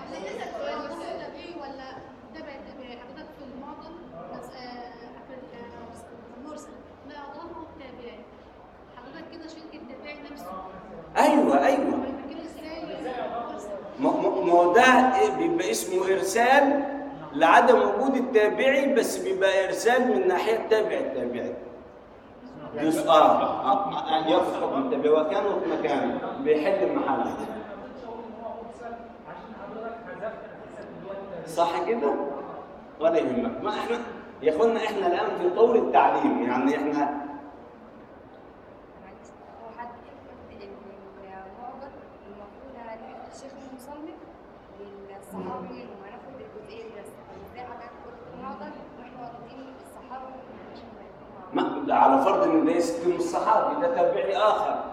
ولا تبع حضرتك في المعضل بس في المرسل لا اضافه التابعي حضرتك كده شلت التابعي نفسه ايوه ايوه يبقى كده ازاي مرسل ما ما- ما هو ده إيه بيبقى اسمه ارسال لعدم وجود التابعي بس بيبقى ارسال من ناحيه تابع التابعي يس- اه آه، آه، يفرق من التابع وكانه في مكانه بيحل المحل صح كده ولا يهمك ما احنا يا اخوانا احنا الان في طور التعليم يعني احنا هو حد المعبر المفروض هناخد الشيخ المصنف والصحابي وهناخد الجزئيه دي بس ازاي حضرتك قلت المعبر واحنا واخدين الصحابي عشان ما يكونوا مع بعض. ما ده على فرض ان ده يستلم الصحابي ده تابعي اخر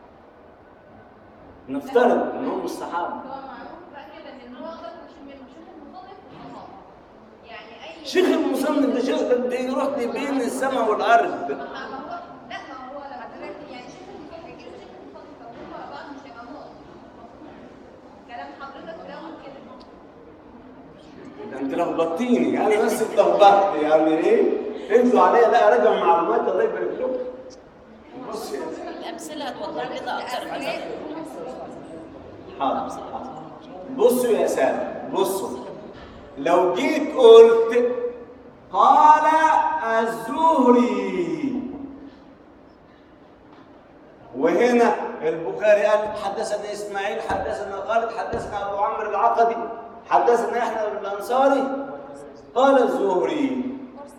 نفترض ان هم الصحابه هو معروف بقى كده ان المعضل مش من شيخ المصنف والصحابه يعني اي شيخ المصنف ده شيخ ده يروح بين السماء والارض ما هو لا ما هو لما حضرتك يعني شيخ المصنف كده شيخ المصنف لو هم ورا بعض مش هيبقى نقط كلام حضرتك في الاول كده ده انت لخبطتيني انا بس اتلخبطت يعني ايه ادوا عليا لا راجع معلومات الله يبارك لكم بص يا سيدي. الامثله هتوضح لنا اكتر مثلا حاضر حاضر. بصوا يا سادة بصوا لو جيت قلت قال الزهري وهنا البخاري قال حدثنا اسماعيل حدثنا خالد حدثنا ابو عمرو العقدي حدثنا احنا بن الانصاري قال الزهري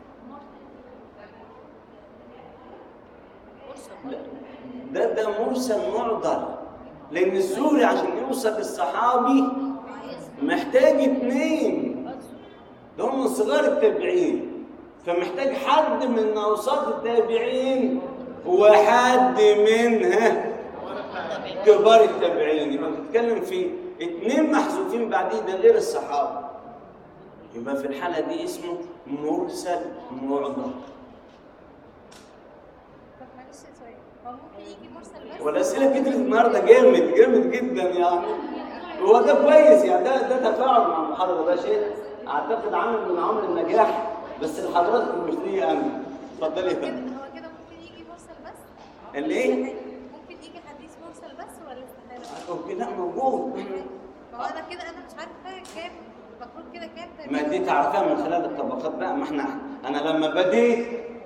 ده ده مرسل معضل لان الزهري عشان يوصل للصحابي محتاج اتنين ده هم من صغار التابعين فمحتاج حد من اوساط التابعين وحد من ها كبار التابعين يبقى بتتكلم في اتنين محذوفين بعديه ده غير الصحابه يبقى في الحالة دي اسمه مرسل معضل طب معلش سؤال هو ممكن يجي مرسل بس والأسئلة كترت النهاردة جامد جامد جدا يعني هو ده كويس يعني ده ده تفاعل مع المحاضرة ده شيء أعتقد عامل من عوامل النجاح بس لحضراتكم مش ليا أنا اتفضلي يا كده فندم هو كده ممكن يجي مرسل بس الإيه؟ ممكن يجي حديث مرسل بس ولا استحالة؟ أوكي لا موجود ما هو انا كده انا مش عارفه كام المفروض كده كام ما دي تعرفها من خلال الطبقات بقى ما احنا انا لما بديت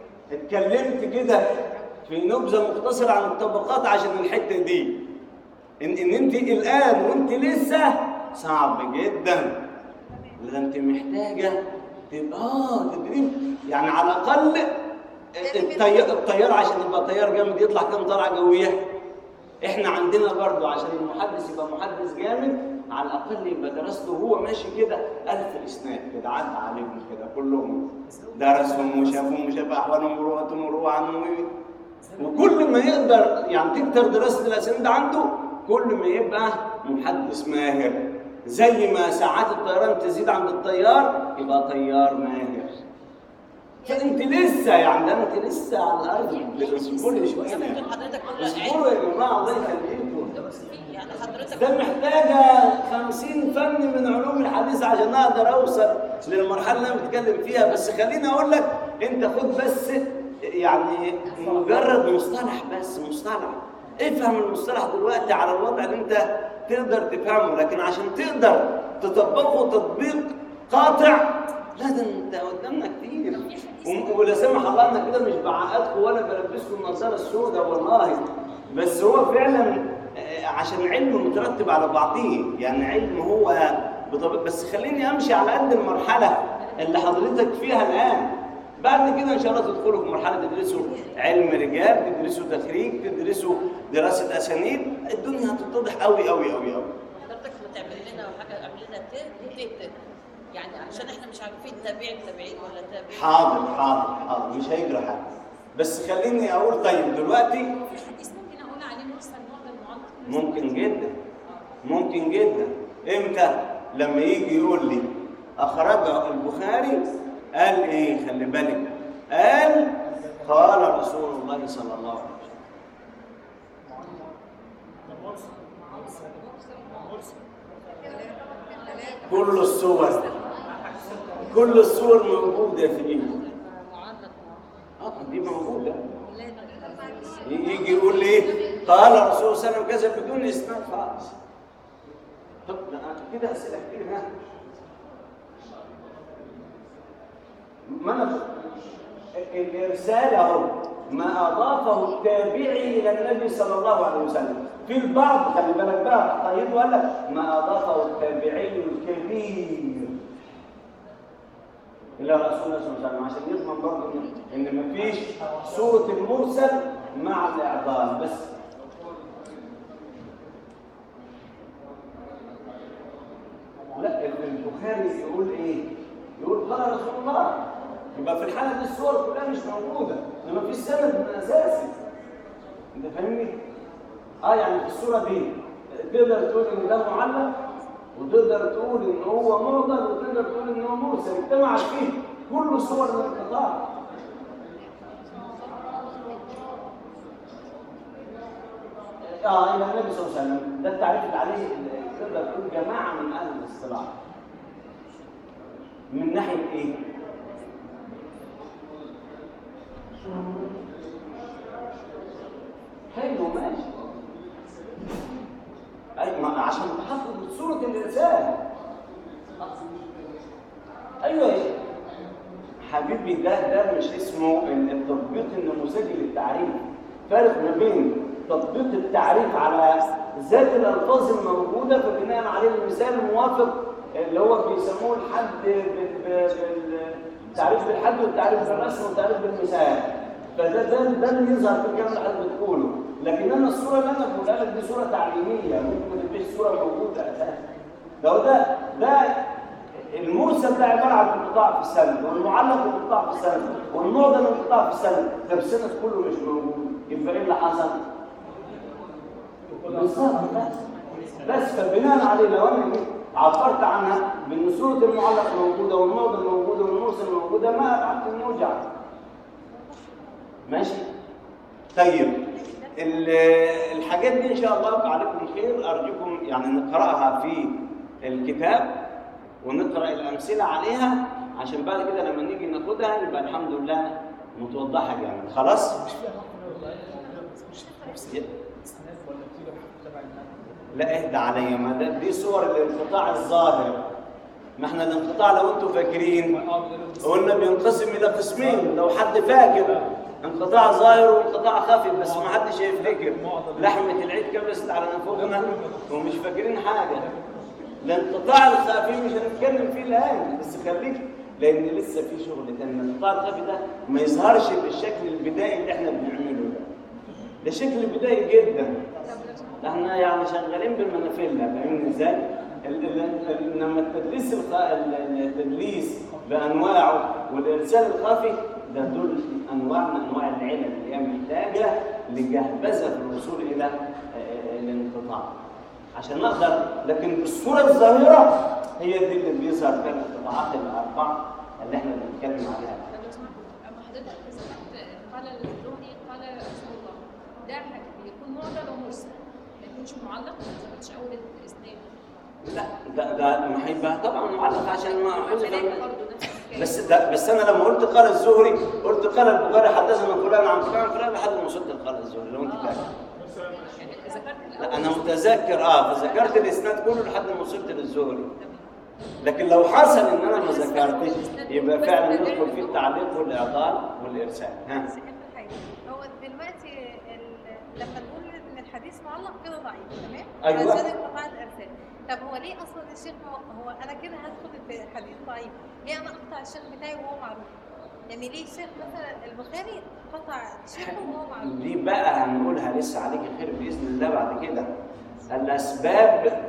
اتكلمت كده في نبذه مختصره عن الطبقات عشان الحته دي ان ان انت الان وانت لسه صعب جدا ده انت محتاجه تبقى اه تدريب يعني على الاقل الطيار الطيار عشان يبقى طيار جامد يطلع كام طلعه جويه احنا عندنا برضو عشان المحدث يبقى محدث جامد على الاقل يبقى درسته وهو ماشي كده الف اسناد كده عدى عليهم كده كلهم درسهم وشافهم وشاف احوالهم ورواتهم وروى عنهم وكل ما يقدر يعني تكتر دراسه الاسانيد عنده كل ما يبقى محدث ماهر زي ما ساعات الطيران تزيد عند الطيار يبقى طيار ماهر فانت لسه يعني ده انت لسه على الارض اصبري شويه ممكن حضرتك تقول اصبروا يا جماعه الله يخليكم يعني حضرتك ده محتاجة خمسين فن من علوم الحديث عشان أقدر أوصل للمرحلة اللي أنا بتكلم فيها بس خليني أقول لك أنت خد بس يعني مجرد مصطلح بس مصطلح افهم المصطلح دلوقتي على الوضع اللي أنت تقدر تفهمه لكن عشان تقدر تطبقه تطبيق قاطع لا ده أنت قدامنا كتير و- ولا سمح الله أنا كده مش بعقدكم ولا بلبسكم النظارة السوداء والله بس هو فعلا آه، عشان علم مترتب على بعضه يعني علم هو بطبيعة بس خليني امشي على قد المرحله اللي حضرتك فيها الان بعد كده ان شاء الله تدخلوا في مرحله تدرسوا علم رجال تدرسوا تخريج تدرسوا دراسه اسانيد الدنيا هتتضح قوي قوي قوي قوي حضرتك ما تعمل لنا حاجه اعمل لنا ت وت ت يعني عشان احنا مش عارفين تابع التابعين ولا تابع حاضر حاضر حاضر مش هيجرى حاجه بس خليني اقول طيب دلوقتي في حديث ممكن اقول عليه مرسل معضل معضل ممكن جدا ممكن جدا امتى لما يجي يقول لي اخرجه البخاري قال ايه خلي بالك قال قال رسول الله صلى الله عليه وسلم كل الصور كل الصور موجوده فيه معلق اه دي موجوده يجي يقول لي ايه قال الرسول صلى الله عليه وسلم كذا بدون اسناد خالص طب ده أنا كده اسئله كتير ها ما انا الارسال اهو ما اضافه التابعي الى النبي صلى الله عليه وسلم في البعض خلي بالك بقى طيب وقال لك ما اضافه التابعي الكبير الى رسول الله صلى الله عليه وسلم عشان يضمن برضه ان ان مفيش صوره المرسل مع الاعضال بس لا البخاري يقول ايه؟ يقول قال رسول الله يبقى في الحاله دي الصور كلها مش موجوده لما في سند من اساسي انت فاهمني؟ اه يعني في الصوره دي تقدر تقول ان ده معلق وتقدر تقول ان هو معضل وتقدر تقول ان هو مرسل اجتمعت فيه كل صور الانقطاع اه الى النبي صلى الله عليه وسلم ده التعريف اللي عليه اللي تقدر تقول جماعه من اهل الاصطلاح من ناحيه ايه؟ حلو ماشي أي ما عشان تحقق صورة الإنسان أيوه حبيبي ده ده مش اسمه التطبيق النموذجي للتعريف فرق ما بين تطبيق التعريف على ذات الألفاظ الموجودة فبناء عليه المثال الموافق اللي هو بيسموه الحد بال- بال- بالتعريف بالحد والتعريف بالرسم والتعريف بالمثال فده ده ده اللي يظهر في الكلام اللي حضرتك بتقوله لكن انا الصوره اللي انا بقولها لك دي صوره تعليميه ممكن ما تبقاش صوره موجوده اساسا ده ده ده المرسل ده عباره عن انقطاع في السند والمعلق انقطاع في السند والمعضل انقطاع في السند طب السند كله مش موجود يبقى ايه اللي حصل؟ بالظبط بس بس فبناء عليه لو انا جيت عبرت عنها بان صوره المعلق موجوده والموضع موجوده والمرسل موجوده ما ابعدت الموجع ماشي طيب ال- الحاجات دي ان شاء الله يبقى عليكم خير ارجوكم يعني نقراها في الكتاب ونقرا الامثله عليها عشان بعد كده لما نيجي ناخدها يبقى الحمد لله متوضحه جامد خلاص مش فيها نقطة ولا مش نفس الاسناد ولا بتيجي تبع النقل لا اهدى عليا ما ده دي صور الانقطاع الظاهر ما احنا الانقطاع لو انتم فاكرين قلنا بينقسم الى قسمين لو حد فاكر انقطاع ظاهر وانقطاع خفي بس ما حدش هيفتكر لحمه العيد كبست على نفوخنا ومش فاكرين حاجه الانقطاع الخفي مش هنتكلم فيه الان بس خليك لان لسه في شغل تاني الانقطاع الخفي ده ما يظهرش بالشكل البدائي اللي احنا بنعمله ده ده شكل بدائي جدا احنا يعني شغالين بالمنافيلا فاهمني ازاي؟ ال- ال- ال- لما التدليس الخ... ال- التدليس بانواعه والارسال الخفي ده دول انواع من انواع العلل اللي هي محتاجه لجهبذه في الوصول الى آه، الانقطاع عشان نقدر لكن بالصوره الظاهره هي دي اللي بيظهر فيها الانقطاعات الاربع اللي احنا بنتكلم عليها لو سمحت اما حضرتك ذكرت قال الزهري قال رسول الله ده بيكون معضل ومرسل ما يكونش معلق ما ذكرتش اول الاسناد لا ده ده ما هيبقى طبعا معلق عشان ما حذف كلامي من- برضه نفس الحكايه بس ده بس انا لما قلت قال الزهري قلت قال البخاري حدثنا فلان عن فلان عن فلان لحد ما وصلت لقال الزهري لو انت فاكر يعني ذكرت لا الاول انا متذكر اه فذكرت الاسناد كله لحد ما وصلت للزهري لكن لو حصل ان انا ما ذكرتش يبقى فعلا ندخل في التعليق والاعطال والارسال ها بس اهم حاجه هو دلوقتي ال- لما نقول ان الحديث معلق كده ضعيف تمام؟ أيوة. عشان انقطاع الارسال طب هو ليه اصلا الشيخ هو, هو انا كده هدخل في الحديث ضعيف ليه انا اقطع الشيخ بتاعي وهو معروف؟ يعني ليه الشيخ مثلا البخاري قطع شيخه وهو معروف؟ دي بقى هنقولها لسه عليك خير باذن الله بعد كده الاسباب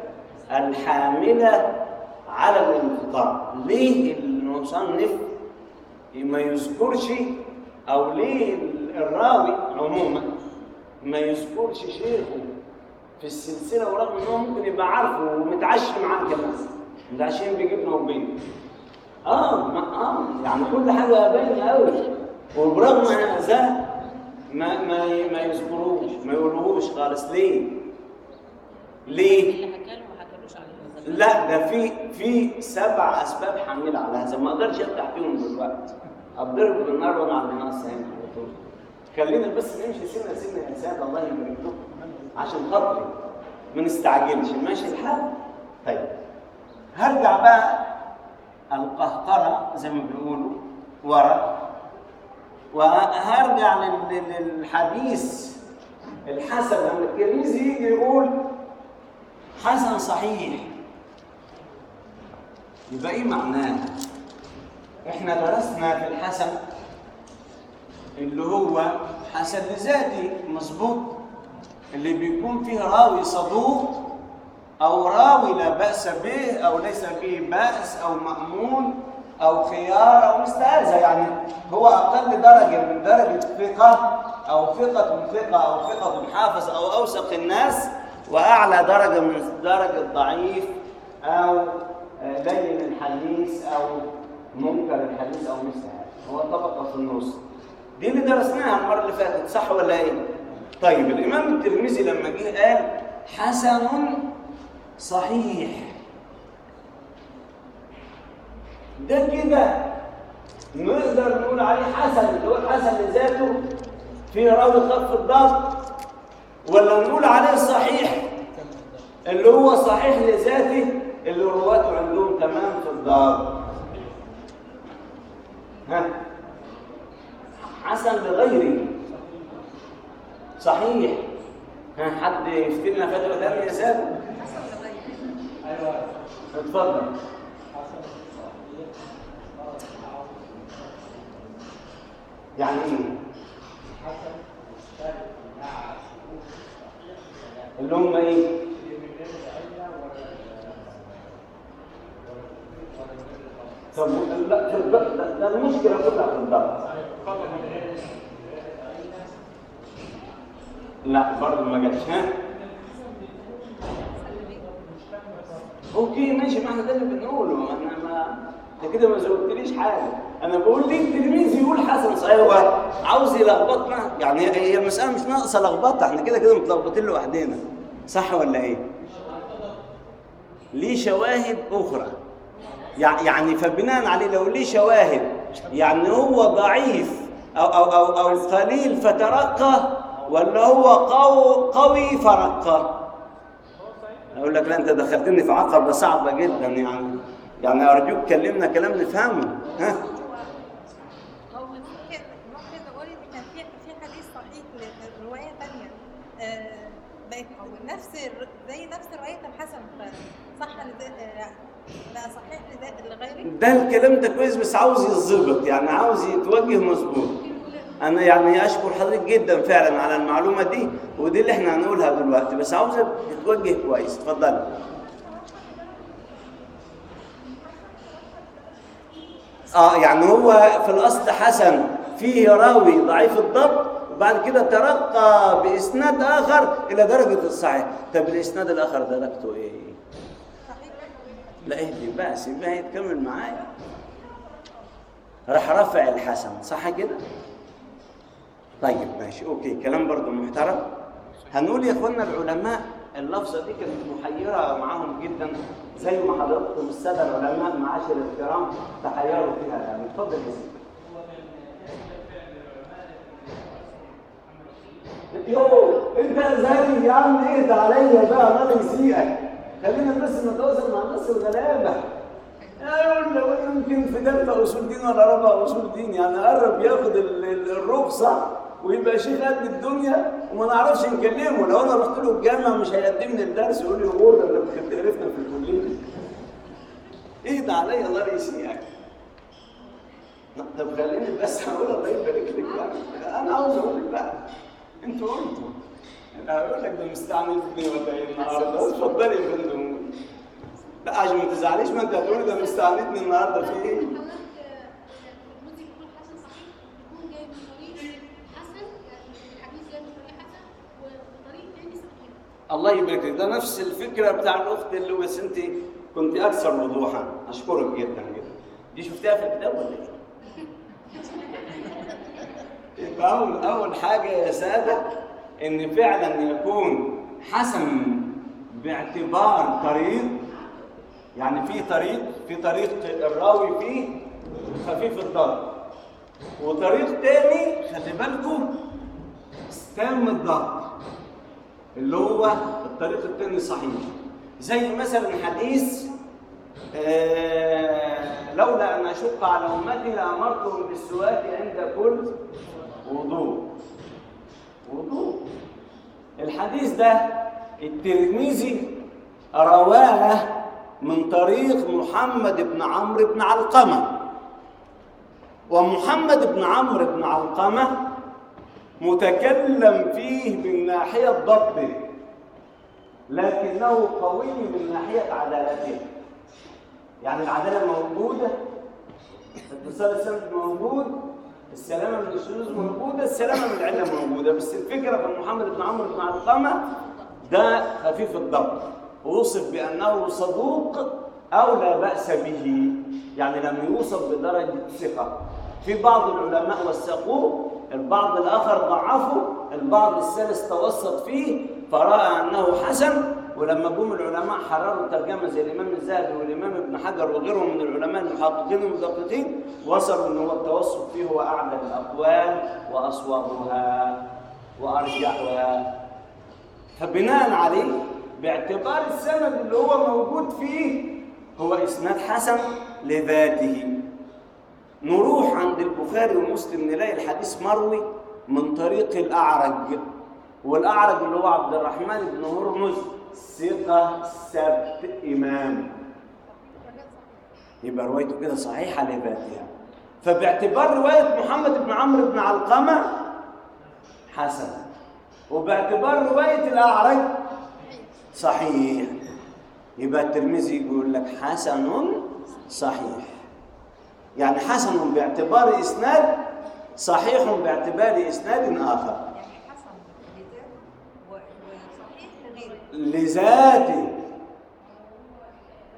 الحامله على الانقطاع ليه المصنف ما يذكرش او ليه الراوي عموما ما يذكرش شيخه في السلسله ورغم ان هو ممكن يبقى عارفه ومتعشي معاه كمان متعشين بجبنه وبيض اه ما اه يعني كل حاجه باينه قوي وبرغم هذا ما ما ما يذكروش ما يقولوهوش خالص ليه؟ ليه؟ اللي حكى له ما حكالوش عليه لا ده في في سبع اسباب حامله على هذا ما اقدرش افتح فيهم دلوقتي اضرب بالنار وانا على الناس هنا على طول خلينا بس نمشي سنه سنه يا ساده الله يبارك لكم عشان خاطري ما نستعجلش ماشي الحال طيب هرجع بقى القهقرة زي ما بيقولوا ورا وهرجع لل- للحديث الحسن لما الترمذي يجي يقول حسن صحيح يبقى ايه معناه؟ احنا درسنا في الحسن اللي هو حسن لذاتي مظبوط اللي بيكون فيه راوي صدوق او راوي لا باس به او ليس به باس او مامون او خيار او مثل هذا يعني هو اقل درجه من درجه ثقه او ثقه من ثقه او ثقه حافظ او اوثق الناس واعلى درجه من درجه ضعيف او آه، لين الحديث او منكر الحديث او مثل هذا هو طبقه في النص دي اللي درسناها المره اللي فاتت صح ولا ايه طيب الامام الترمذي لما جه قال حسن صحيح ده كده نقدر نقول عليه حسن اللي هو حسن لذاته في راوي خف الضغط ولا نقول عليه صحيح اللي هو صحيح لذاته اللي رواته عندهم تمام في الضغط ها حسن لغيره صحيح ها حد يفتنا فتوى ثانيه يا ساده اتفضل يعني ايه اللي هم ايه طب لا ده, ده, ده المشكله كلها في الضغط لا برضه ما جاتش ها اوكي ماشي ما احنا ده اللي بنقوله انا ما انت كده ما زودتليش حاجه انا بقول ليه التلميذ يقول حسن صحيح هو عاوز يلخبطنا يعني هي هي المساله مش ناقصه لخبطه احنا كده كده متلخبطين لوحدنا صح ولا ايه؟ ليه شواهد اخرى يع- يعني فبناء عليه لو ليه شواهد يعني هو ضعيف او او او, أو قليل فترقى ولا هو قو قوي فرقى اقول لك لا انت دخلتني في عقبه صعبه جدا يعني يعني ارجوك كلمنا كلام نفهمه ها هو ممكن ممكن نقول ان كان في في حديث صحيح لروايه ثانيه آه بقت نفس الر- زي نفس روايه الحسن فصح لذا- آه، بقى صحيح لذا- لغيره ده الكلام ده كويس بس عاوز يتظبط يعني عاوز يتوجه مظبوط انا يعني اشكر حضرتك جدا فعلا على المعلومه دي ودي اللي احنا هنقولها دلوقتي بس عاوزه تتوجه كويس اتفضل اه يعني هو في الاصل حسن فيه راوي ضعيف الضبط وبعد كده ترقى باسناد اخر الى درجه الصحيح طب الاسناد الاخر درجته ايه لا اهدي بقى سيبها هي تكمل معايا راح رفع الحسن صح كده طيب ماشي اوكي كلام برضو محترم هنقول يا اخوانا العلماء اللفظه دي كانت محيره معاهم جدا زي ما حضراتكم الساده العلماء معاشر الكرام تحيروا فيها يعني اتفضل يا سيدي يو انت زي يا عم ايه ده عليا بقى الله يسيئك خلينا بس نتواصل مع الناس الغلابه اقول لو يمكن في ثالثه اصول دين ولا رابعه اصول دين يعني قرب ياخد ال- ال- الرخصه ويبقى شيخ قد الدنيا وما نعرفش نكلمه لو انا رحت له الجامعه مش هيقدمني الدرس يقول لي هو ده اللي كنت عرفنا في الكليه اهدى عليا الله يسيئك لا، طب خليني بس هقول الله يبارك لك بقى انا عاوز اقول لك بقى انتوا قلتوا انا هقول لك ده مستعملني ولا ايه النهارده اتفضلي يا فندم لا عشان ما تزعليش ما انت هتقولي ده مستعملتني النهارده في ايه حضرتك الموزي يكون حسن صحيح يكون جاي من طريق حسن يعني الحديث جاي من طريق حسن وطريق تاني صحيح الله يبارك لك ده نفس الفكره بتاع الاخت اللي بس انت كنت اكثر وضوحا اشكرك جدا جدا دي شفتها في الكتاب ولا ايه؟ يبقى اول اول حاجه يا ساده ان فعلا يكون حسن باعتبار طريق يعني في طريق في طريق الراوي فيه خفيف الضغط وطريق تاني خلي بالكم تام الضغط اللي هو الطريق التاني صحيح زي مثلا حديث آه، لولا ان اشق على امتي لامرتهم بالسواك عند كل وضوء وضوء الحديث ده الترمذي رواه من طريق محمد بن عمرو بن علقمه ومحمد بن عمرو بن علقمه متكلم فيه من ناحيه ضبطه لكنه قوي من ناحيه عدالته يعني العداله موجوده اتصال السند موجود السلامه من الشذوذ موجوده السلامه من العله موجوده بس الفكره في محمد بن عمرو بن علقمه ده خفيف الضبط ووصف بانه صدوق او لا باس به يعني لم يوصف بدرجه ثقه في بعض العلماء وثقوه البعض الاخر ضعفه البعض الثالث توسط فيه فراى انه حسن ولما جم العلماء حرروا الترجمه زي الامام الذهبي والامام ابن حجر وغيرهم من العلماء المحققين والمدققين وصلوا ان هو التوسط فيه هو اعلى الاقوال واصوبها وارجحها فبناء عليه باعتبار السند اللي هو موجود فيه هو اسناد حسن لذاته نروح عند البخاري ومسلم نلاقي الحديث مروي من طريق الاعرج والاعرج اللي هو عبد الرحمن بن هرمز ثقه سبت امام يبقى روايته كده صحيحه لذاتها فباعتبار روايه محمد بن عمرو بن علقمه حسن وباعتبار روايه الاعرج صحيح يبقى الترمذي يقول لك حسن صحيح يعني حسن باعتبار اسناد صحيح باعتبار اسناد اخر يعني حسن لذاته و- وصحيح لغيره لذاته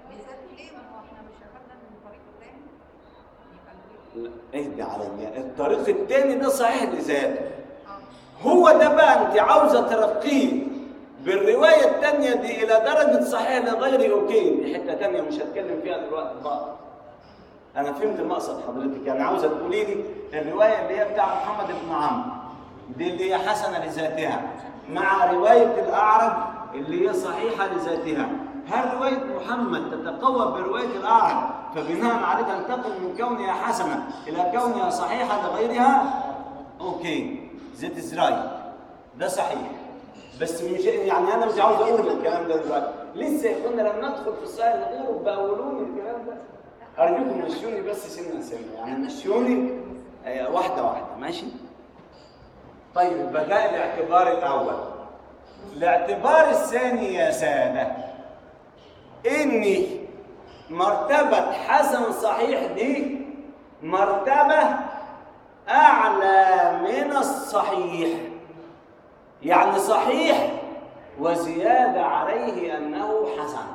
لا، اهدي عليا الطريق الثاني ده صحيح لذاته هو ده بقى انت عاوزه ترقيه بالروايه الثانيه دي الى درجه صحيح لغير اوكي دي حته ثانيه مش هتكلم فيها دلوقتي بقى انا فهمت مقصد حضرتك يعني عاوزه تقولي لي الروايه اللي هي بتاع محمد بن عمرو دي اللي هي حسنه لذاتها مع روايه الاعرج اللي هي صحيحه لذاتها هل روايه محمد تتقوى بروايه الاعرج فبناء عليه تنتقل من كونها حسنه الى كونها صحيحه لغيرها اوكي ذات ازرايل ده صحيح بس مش يعني انا مش عاوز اقول الكلام ده دلوقتي لسه كنا لما ندخل في الصحيح لغيره بقولوني الكلام ده ارجوكم مشوني بس سنه سنه يعني مشوني آه، واحده واحده ماشي طيب بقى الاعتبار الاول الاعتبار الثاني يا ساده ان مرتبه حسن صحيح دي مرتبه اعلى من الصحيح يعني صحيح وزياده عليه انه حسن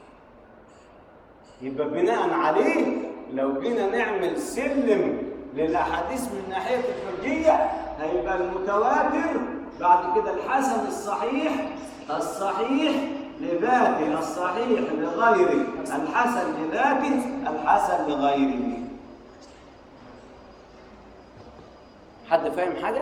يبقى بناء عليه لو جينا نعمل سلم للاحاديث من ناحيه الحجيه هيبقى المتواتر بعد كده الحسن الصحيح الصحيح لذاته الصحيح لغيره الحسن لذاته الحسن لغيره حد فاهم حاجه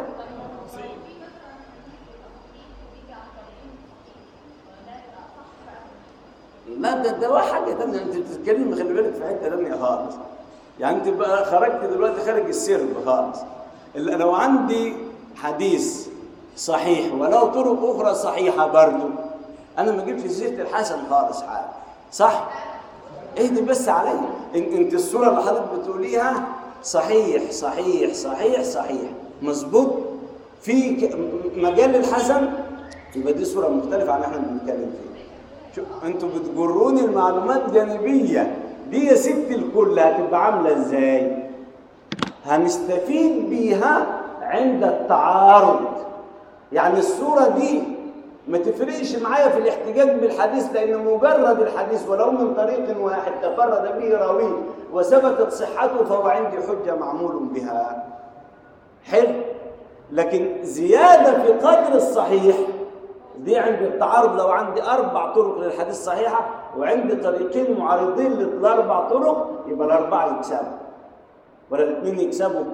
لا ده ده حاجه تانية انت بتتكلم خلي بالك في حته تانية خالص يعني انت بقى خرجت دلوقتي خارج السرب خالص ال- لو عندي حديث صحيح ولو طرق اخرى صحيحه برضه انا ما جبتش سيره الحسن خالص حاجه صح اهدي بس عليا إن انت الصوره اللي حضرتك بتقوليها صحيح صحيح صحيح صحيح مظبوط في ك- م- مجال الحسن يبقى دي صوره مختلفه عن احنا بنتكلم فيها شوف انتوا بتجروني المعلومات جانبيه دي يا ست الكل هتبقى عامله ازاي هنستفيد بيها عند التعارض يعني الصوره دي ما تفرقش معايا في الاحتجاج بالحديث لان مجرد الحديث ولو من طريق واحد تفرد به راويه وثبتت صحته فهو عندي حجه معمول بها حلو لكن زياده في قدر الصحيح دي عند التعارض لو عندي اربع طرق للحديث صحيحه وعندي طريقين معارضين للاربع طرق يبقى الاربعه يكسبوا ولا الاثنين يكسبوا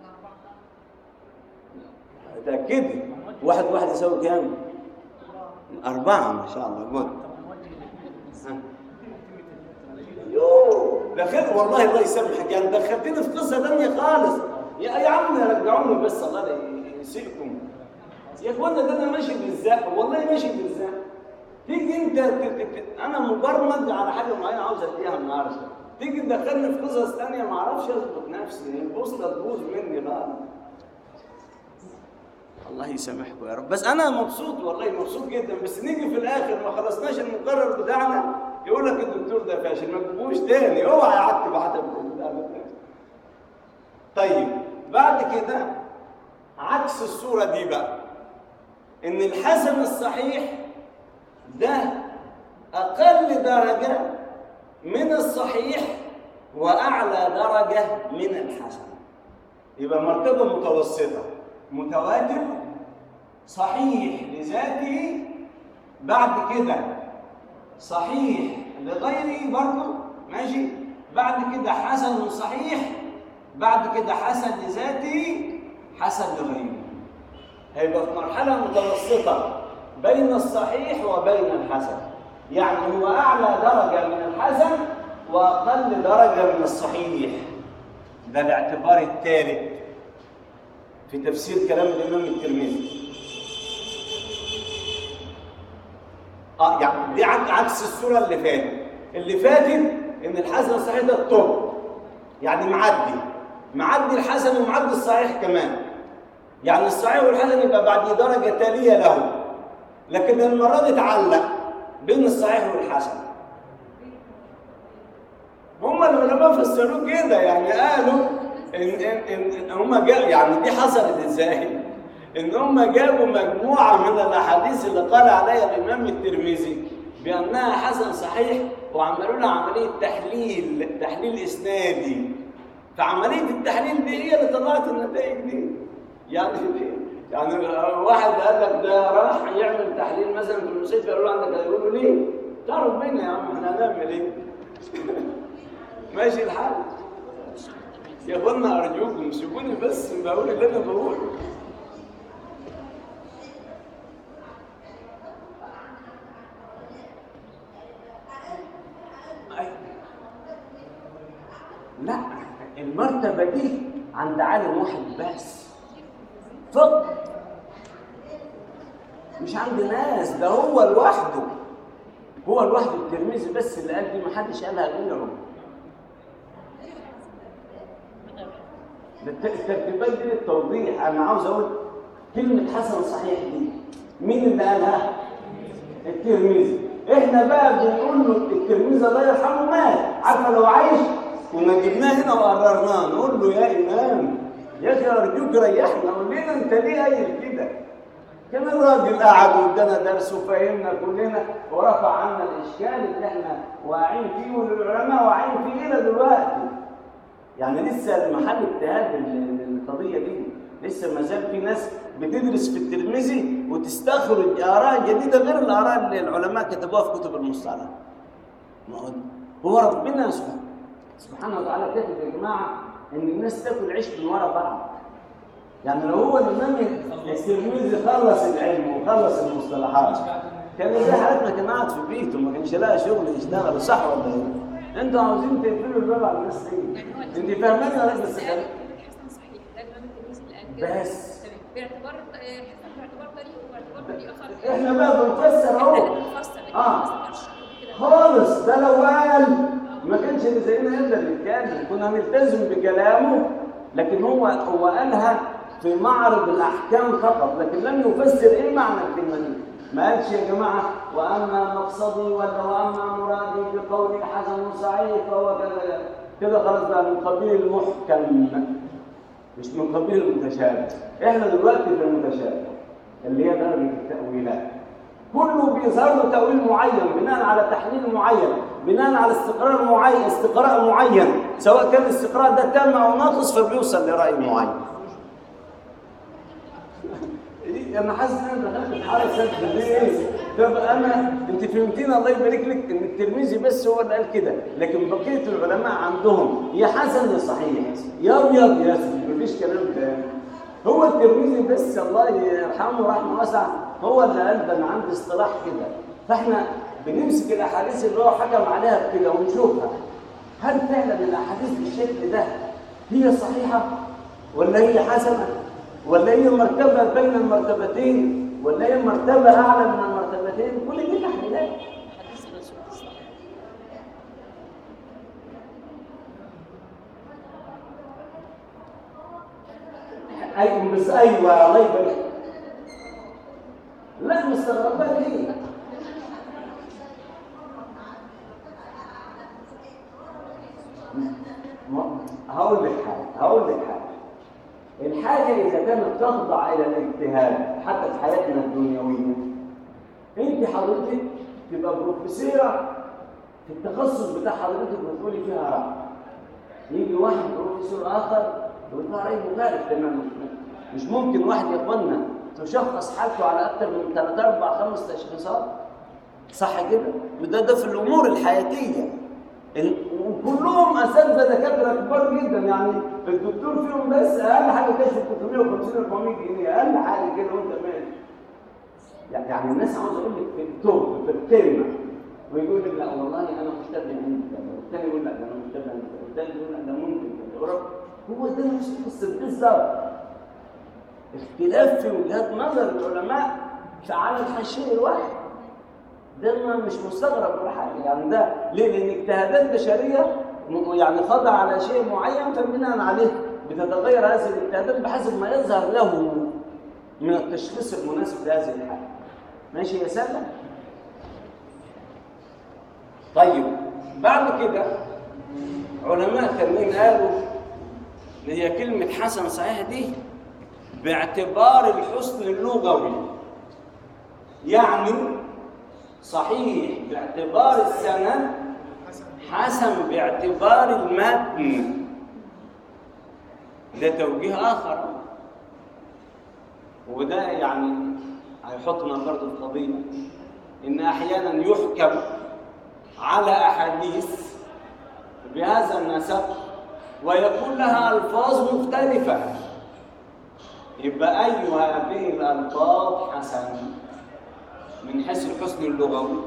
تاكدي واحد واحد يساوي كام اربعه ما شاء الله جود يوه دخلت والله الله يسامحك يعني دخلتني في قصه ثانيه خالص يا يا عم رجعوني بس الله لا يسيئكم يا اخوانا ده انا ماشي بالزق والله ماشي بالزق تيجي انت ت- ت- ت- انا مبرمج على حاجه معينه عاوز اديها النهارده تيجي تدخلني في قصص ثانيه ما اعرفش اظبط نفسي البوصله تبوظ مني بقى الله يسامحكم يا رب بس انا مبسوط والله مبسوط جدا بس نيجي في الاخر ما خلصناش المقرر بتاعنا يقول لك الدكتور ده فاشل ما تجيبوش تاني اوعى يعتب عتب البتاع ده. طيب بعد كده عكس الصوره دي بقى ان الحسن الصحيح ده اقل درجه من الصحيح واعلى درجه من الحسن يبقى مرتبه متوسطه متواتر صحيح لذاته بعد كده صحيح لغيره برضه ماشي بعد كده حسن صحيح بعد كده حسن لذاته حسن لغيره هيبقى في مرحلة متوسطة بين الصحيح وبين الحسن يعني هو أعلى درجة من الحسن وأقل درجة من الصحيح ده الاعتبار الثالث في تفسير كلام الإمام الترمذي اه يعني دي عك- عكس الصورة اللي فاتت اللي فاتت إن الحسن الصحيح ده الطب يعني معدي معدي الحسن ومعدي الصحيح كمان يعني الصحيح والحسن يبقى بعد درجة تالية له لكن المرة دي تعلق بين الصحيح والحسن هم العلماء فسروه كده يعني قالوا ان ان ان, إن هم جاب يعني دي حصلت ازاي؟ ان هم جابوا مجموعه من الاحاديث اللي قال عليها الامام الترمذي بانها حسن صحيح وعملوا لها عمليه تحليل تحليل اسنادي فعمليه التحليل دي هي اللي طلعت النتائج دي يعني يعني واحد قال لك ده راح يعمل تحليل مثلا في المستشفى يقول له عندك كذا يقول له ليه؟ تعرف بينا يا عم احنا هنعمل ايه؟ ماشي الحال يا اخوانا ارجوكم سيبوني بس بقول اللي انا بقوله لا المرتبة دي عند عالم واحد بس فقط مش عند ناس ده هو لوحده هو لوحده الترمذي بس اللي قال دي محدش قالها غيره ده الت- الترتيبات دي للتوضيح انا عاوز اقول كلمة حسن صحيح دي مين اللي قالها؟ الترمذي احنا بقى بنقول له الترمذي الله يرحمه مات عارفه لو عايش كنا جبناه هنا وقررناه نقول له يا امام يا اخي ارجوك ريحنا قول لنا انت ليه قايل كده كان الراجل قعد وادانا درس وفهمنا كلنا ورفع عنا الاشكال اللي احنا واقعين فيه والعلماء واقعين فيه الى دلوقتي يعني لسه محل اجتهاد ال- القضيه دي لسه ما زال في ناس بتدرس في الترمذي وتستخرج اراء جديده غير الاراء اللي العلماء كتبوها في كتب المصطلح ما هو هو ربنا سبحانه سبحانه وتعالى كاتب يا جماعه ان الناس تاكل عيش من ورا بعض يعني لو هو الامام الترمذي خلص العلم وخلص المصطلحات كان زي حالتنا كان قاعد في بيته ما كانش لاقي شغل يشتغل صح ولا ايه؟ انتوا عاوزين تقفلوا الباب على الناس ليه؟ يعني هو انت فاهماني ولا لا؟ بس قال الحسن صحيح ده الامام الترمذي اللي قال كده بس. تمام باعتبار آه، الحسن باعتبار طريق وباعتبار طريق اخر احنا بقى بنفسر اهو احنا بنفسر لكن آه. ما ذكرش كده خالص ده لو قال ما كانش اللي زينا يقدر يتكلم كنا نلتزم بكلامه لكن هو هو قالها في معرض الاحكام فقط لكن لم يفسر ايه معنى الكلمه دي ما قالش يا جماعه واما مقصدي ولا واما مرادي بقولي حسن صحيح فهو كذا كده خلاص بقى من قبيل المحكم مش من قبيل المتشابه احنا دلوقتي في المتشابه اللي هي درجه التاويلات كله بيظهر له تأويل معين بناء على تحليل معين بناء على استقرار معين استقراء معين سواء كان الاستقراء ده تام او ناقص فبيوصل لرأي معين إيه، انا حاسس ان انا دخلت في حاله سد ليه؟ طب انا انت فهمتيني الله يبارك لك ان الترمذي بس هو اللي قال كده لكن بقيه العلماء عندهم يا حسن يا صحيح يا ابيض يا اسود مفيش كلام تاني هو الترمذي بس الله يرحمه رحمه واسعه هو اللي قال ده انا عندي اصطلاح كده فاحنا بنمسك الاحاديث اللي هو حكم عليها بكده ونشوفها هل فعلا الاحاديث بالشكل ده هي صحيحه ولا هي حسنه ولا هي مرتبه بين المرتبتين ولا هي مرتبه اعلى من المرتبتين كل دي تحليلات حديث الرسول صلى الله عليه وسلم ايوه بس ايوه الله يبارك لا مستغربات ليه ما- هقول لك حاجه هقول لك حاجه الحاجه اذا كانت تخضع الى الاجتهاد حتى في حياتنا الدنيويه انت حضرتك تبقى بروفيسوره في التخصص بتاع حضرتك وتقولي فيها راي يجي واحد بروفيسور اخر يقول لها راي مخالف تماما مش ممكن واحد يا اخوانا تشخص حالته على اكثر من 3 4 5 تشخيصات صح كده وده ده في الامور الحياتيه ال- وكلهم اساتذه دكاتره كبار جدا يعني الدكتور فيهم بس اقل حاجه كشف 350 400 جنيه اقل حاجه كده وانت ماشي يعني يعني الناس عاوز اقول لك في التوب في الكلمه ويقول لك لا والله انا مشتبه عندي كذا والثاني يقول لك انا مشتبه عندي كذا والثالث يقول لك ده ممكن كذا ورب- هو ده نفس القصه بالظبط اختلاف في وجهات نظر العلماء في على الحاشيه الواحد ده ما مش مستغرب ولا حاجه يعني ده ليه؟ لان اجتهادات بشريه م- يعني خاضعه على شيء معين فبناء عليه بتتغير هذه الاجتهادات بحسب ما يظهر له من التشخيص المناسب لهذه الحاله. ماشي يا ساده؟ طيب بعد كده علماء تانيين قالوا ان هي كلمه حسن صحيح دي باعتبار الحسن اللغوي يعني صحيح باعتبار السند حسن باعتبار المتن ده توجيه آخر وده يعني هيحطنا برضه في قضية إن أحيانا يحكم على أحاديث بهذا النسق ويكون لها ألفاظ مختلفة يبقى أي هذه الألفاظ حسن من حيث الحسن اللغوي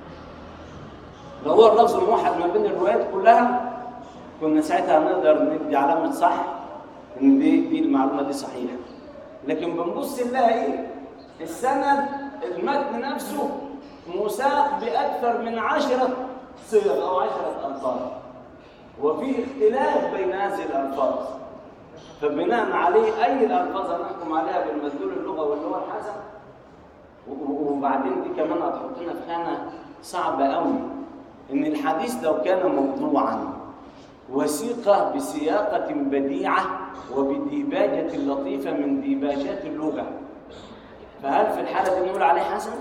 لو هو اللفظ الموحد ما بين الروايات كلها كنا ساعتها نقدر ندي علامة صح إن دي دي المعلومة دي صحيحة لكن بنبص نلاقي السند المتن نفسه مساق بأكثر من عشرة صيغ أو عشرة ألفاظ وفي اختلاف بين هذه الألفاظ فبناء عليه أي الألفاظ هنحكم عليها بالمدلول اللغوي اللي هو الحسن و- و- وبعدين دي كمان هتحطنا في خانة صعبة قوي إن الحديث لو كان موضوعا وثيقة بسياقة بديعة وبديباجة لطيفة من ديباجات اللغة فهل في الحالة دي نقول عليه حسن؟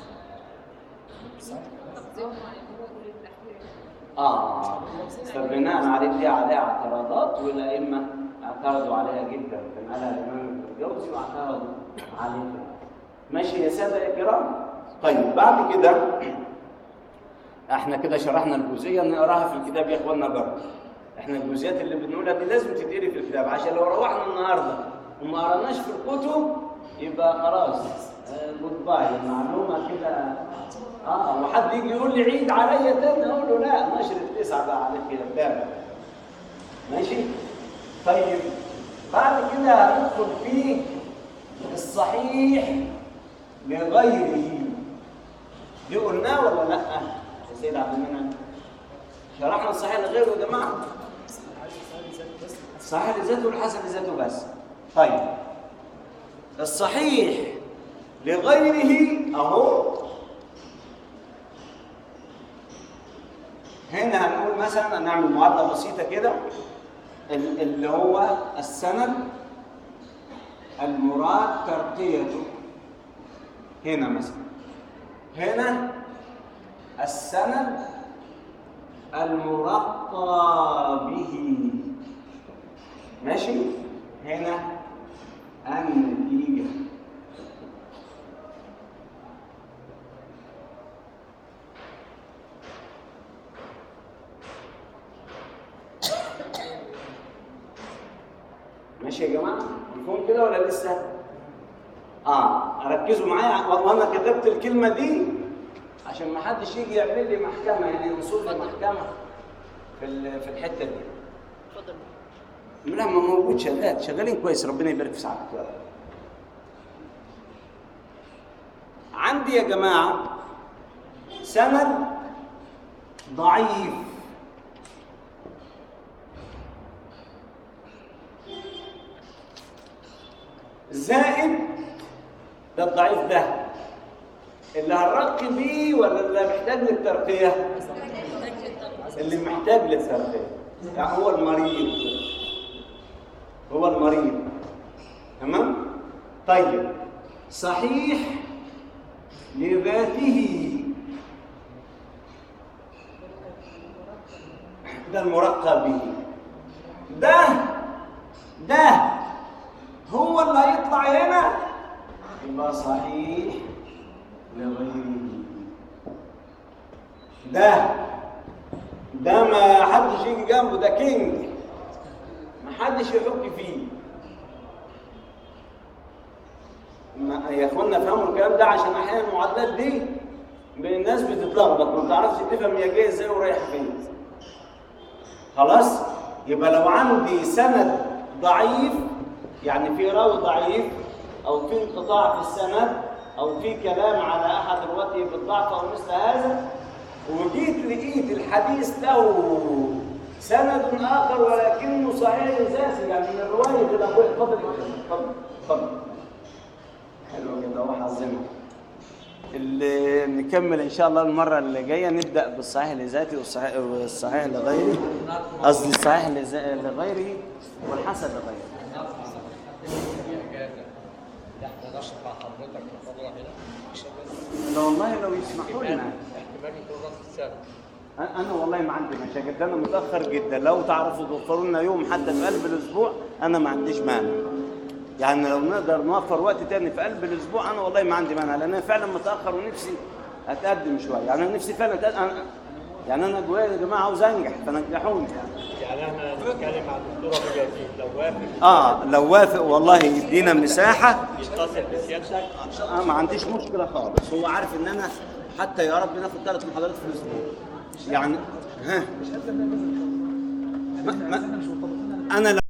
آه فبناء عليه دي عليها اعتراضات والأئمة اعترضوا عليها جدا كان قالها الإمام الجوزي واعترضوا عليها ماشي يا سادة الكرام طيب بعد كده احنا كده شرحنا الجزئية نقراها في الكتاب يا اخوانا برضه احنا الجزئيات اللي بنقولها دي لازم تتقري في الكتاب عشان لو روحنا النهارده وما قرناش في الكتب يبقى خلاص جود باي المعلومه كده اه وحد يجي يقول لي عيد عليا تاني اقول له لا نشر التسعه بقى عليك كده بتاعك ماشي طيب بعد كده هندخل في الصحيح لغيره دي قلناه ولا لا يا سيد عبد المنعم شرحنا الصحيح لغيره يا جماعه الصحيح لذاته والحسن لذاته بس طيب الصحيح لغيره اهو هنا هنقول مثلا هنعمل معادله بسيطه كده ال- اللي هو السند المراد ترقيته هنا مثلا هنا السند المرقى به ماشي هنا النتيجة ماشي يا جماعة مفهوم كده ولا لسه؟ اه ركزوا معايا و- وانا كتبت الكلمة دي عشان ما حدش يجي يعمل لي محكمة يعني ينصب لي محكمة في ال- في الحتة دي اتفضل لا ما موجود شغال شغالين كويس ربنا يبارك في سعادتك يا رب عندي يا جماعة سند ضعيف زائد ده الضعيف ده اللي هنرقي بيه ولا اللي محتاج للترقية؟ اللي محتاج للترقية يعني هو المريض هو المريض تمام طيب صحيح لذاته ده المرقى به ده ده هو اللي هيطلع هنا يبقى صحيح لغيره ده ده ما حدش يجي جنبه ده كينج ما حدش يحك فيه ما يا اخوانا فهموا الكلام ده عشان احيانا المعادلات دي الناس بتتلخبط ما بتعرفش تفهم هي جايه ازاي ورايحه فين خلاص يبقى لو عندي سند ضعيف يعني في راوي ضعيف او في انقطاع في السند او في كلام على احد رواته بالضعف او مثل هذا وجيت لقيت الحديث له سند اخر ولكنه صحيح ذاتي يعني من الروايه كده ابويا اتفضل يا أخي، اتفضل اتفضل حلو كده هو حظنا اللي نكمل ان شاء الله المره اللي جايه نبدا بالصحيح لذاته والصحيح والصحيح لغيره قصدي الصحيح لز- لغيره والحسن لغيره احنا نشرح مع حضرتك محاضرة هنا عشان بس لا والله لو يسمحوا لنا احتمال يكون رأس السنة أنا- انا والله ما عندي مشاكل ده انا متاخر جدا لو تعرفوا توفروا لنا يوم حتى في قلب الاسبوع انا ما عنديش مانع يعني لو نقدر نوفر وقت تاني في قلب الاسبوع انا والله ما عندي مانع لان انا فعلا متاخر ونفسي اتقدم شويه يعني انا نفسي فعلا أتقدم. أنا يعني انا جوايا يا جماعه عاوز انجح فنجحوني يعني احنا نتكلم مع الدكتوره بجد لو وافق اه لو وافق والله يدينا مساحه يتصل بسيادتك انا ما عنديش مشكله خالص هو عارف ان انا حتى يا رب ناخد ثلاث محاضرات في الاسبوع يعني ها مش قادر نعمل ما- ما- احنا مش مرتبطين انا لو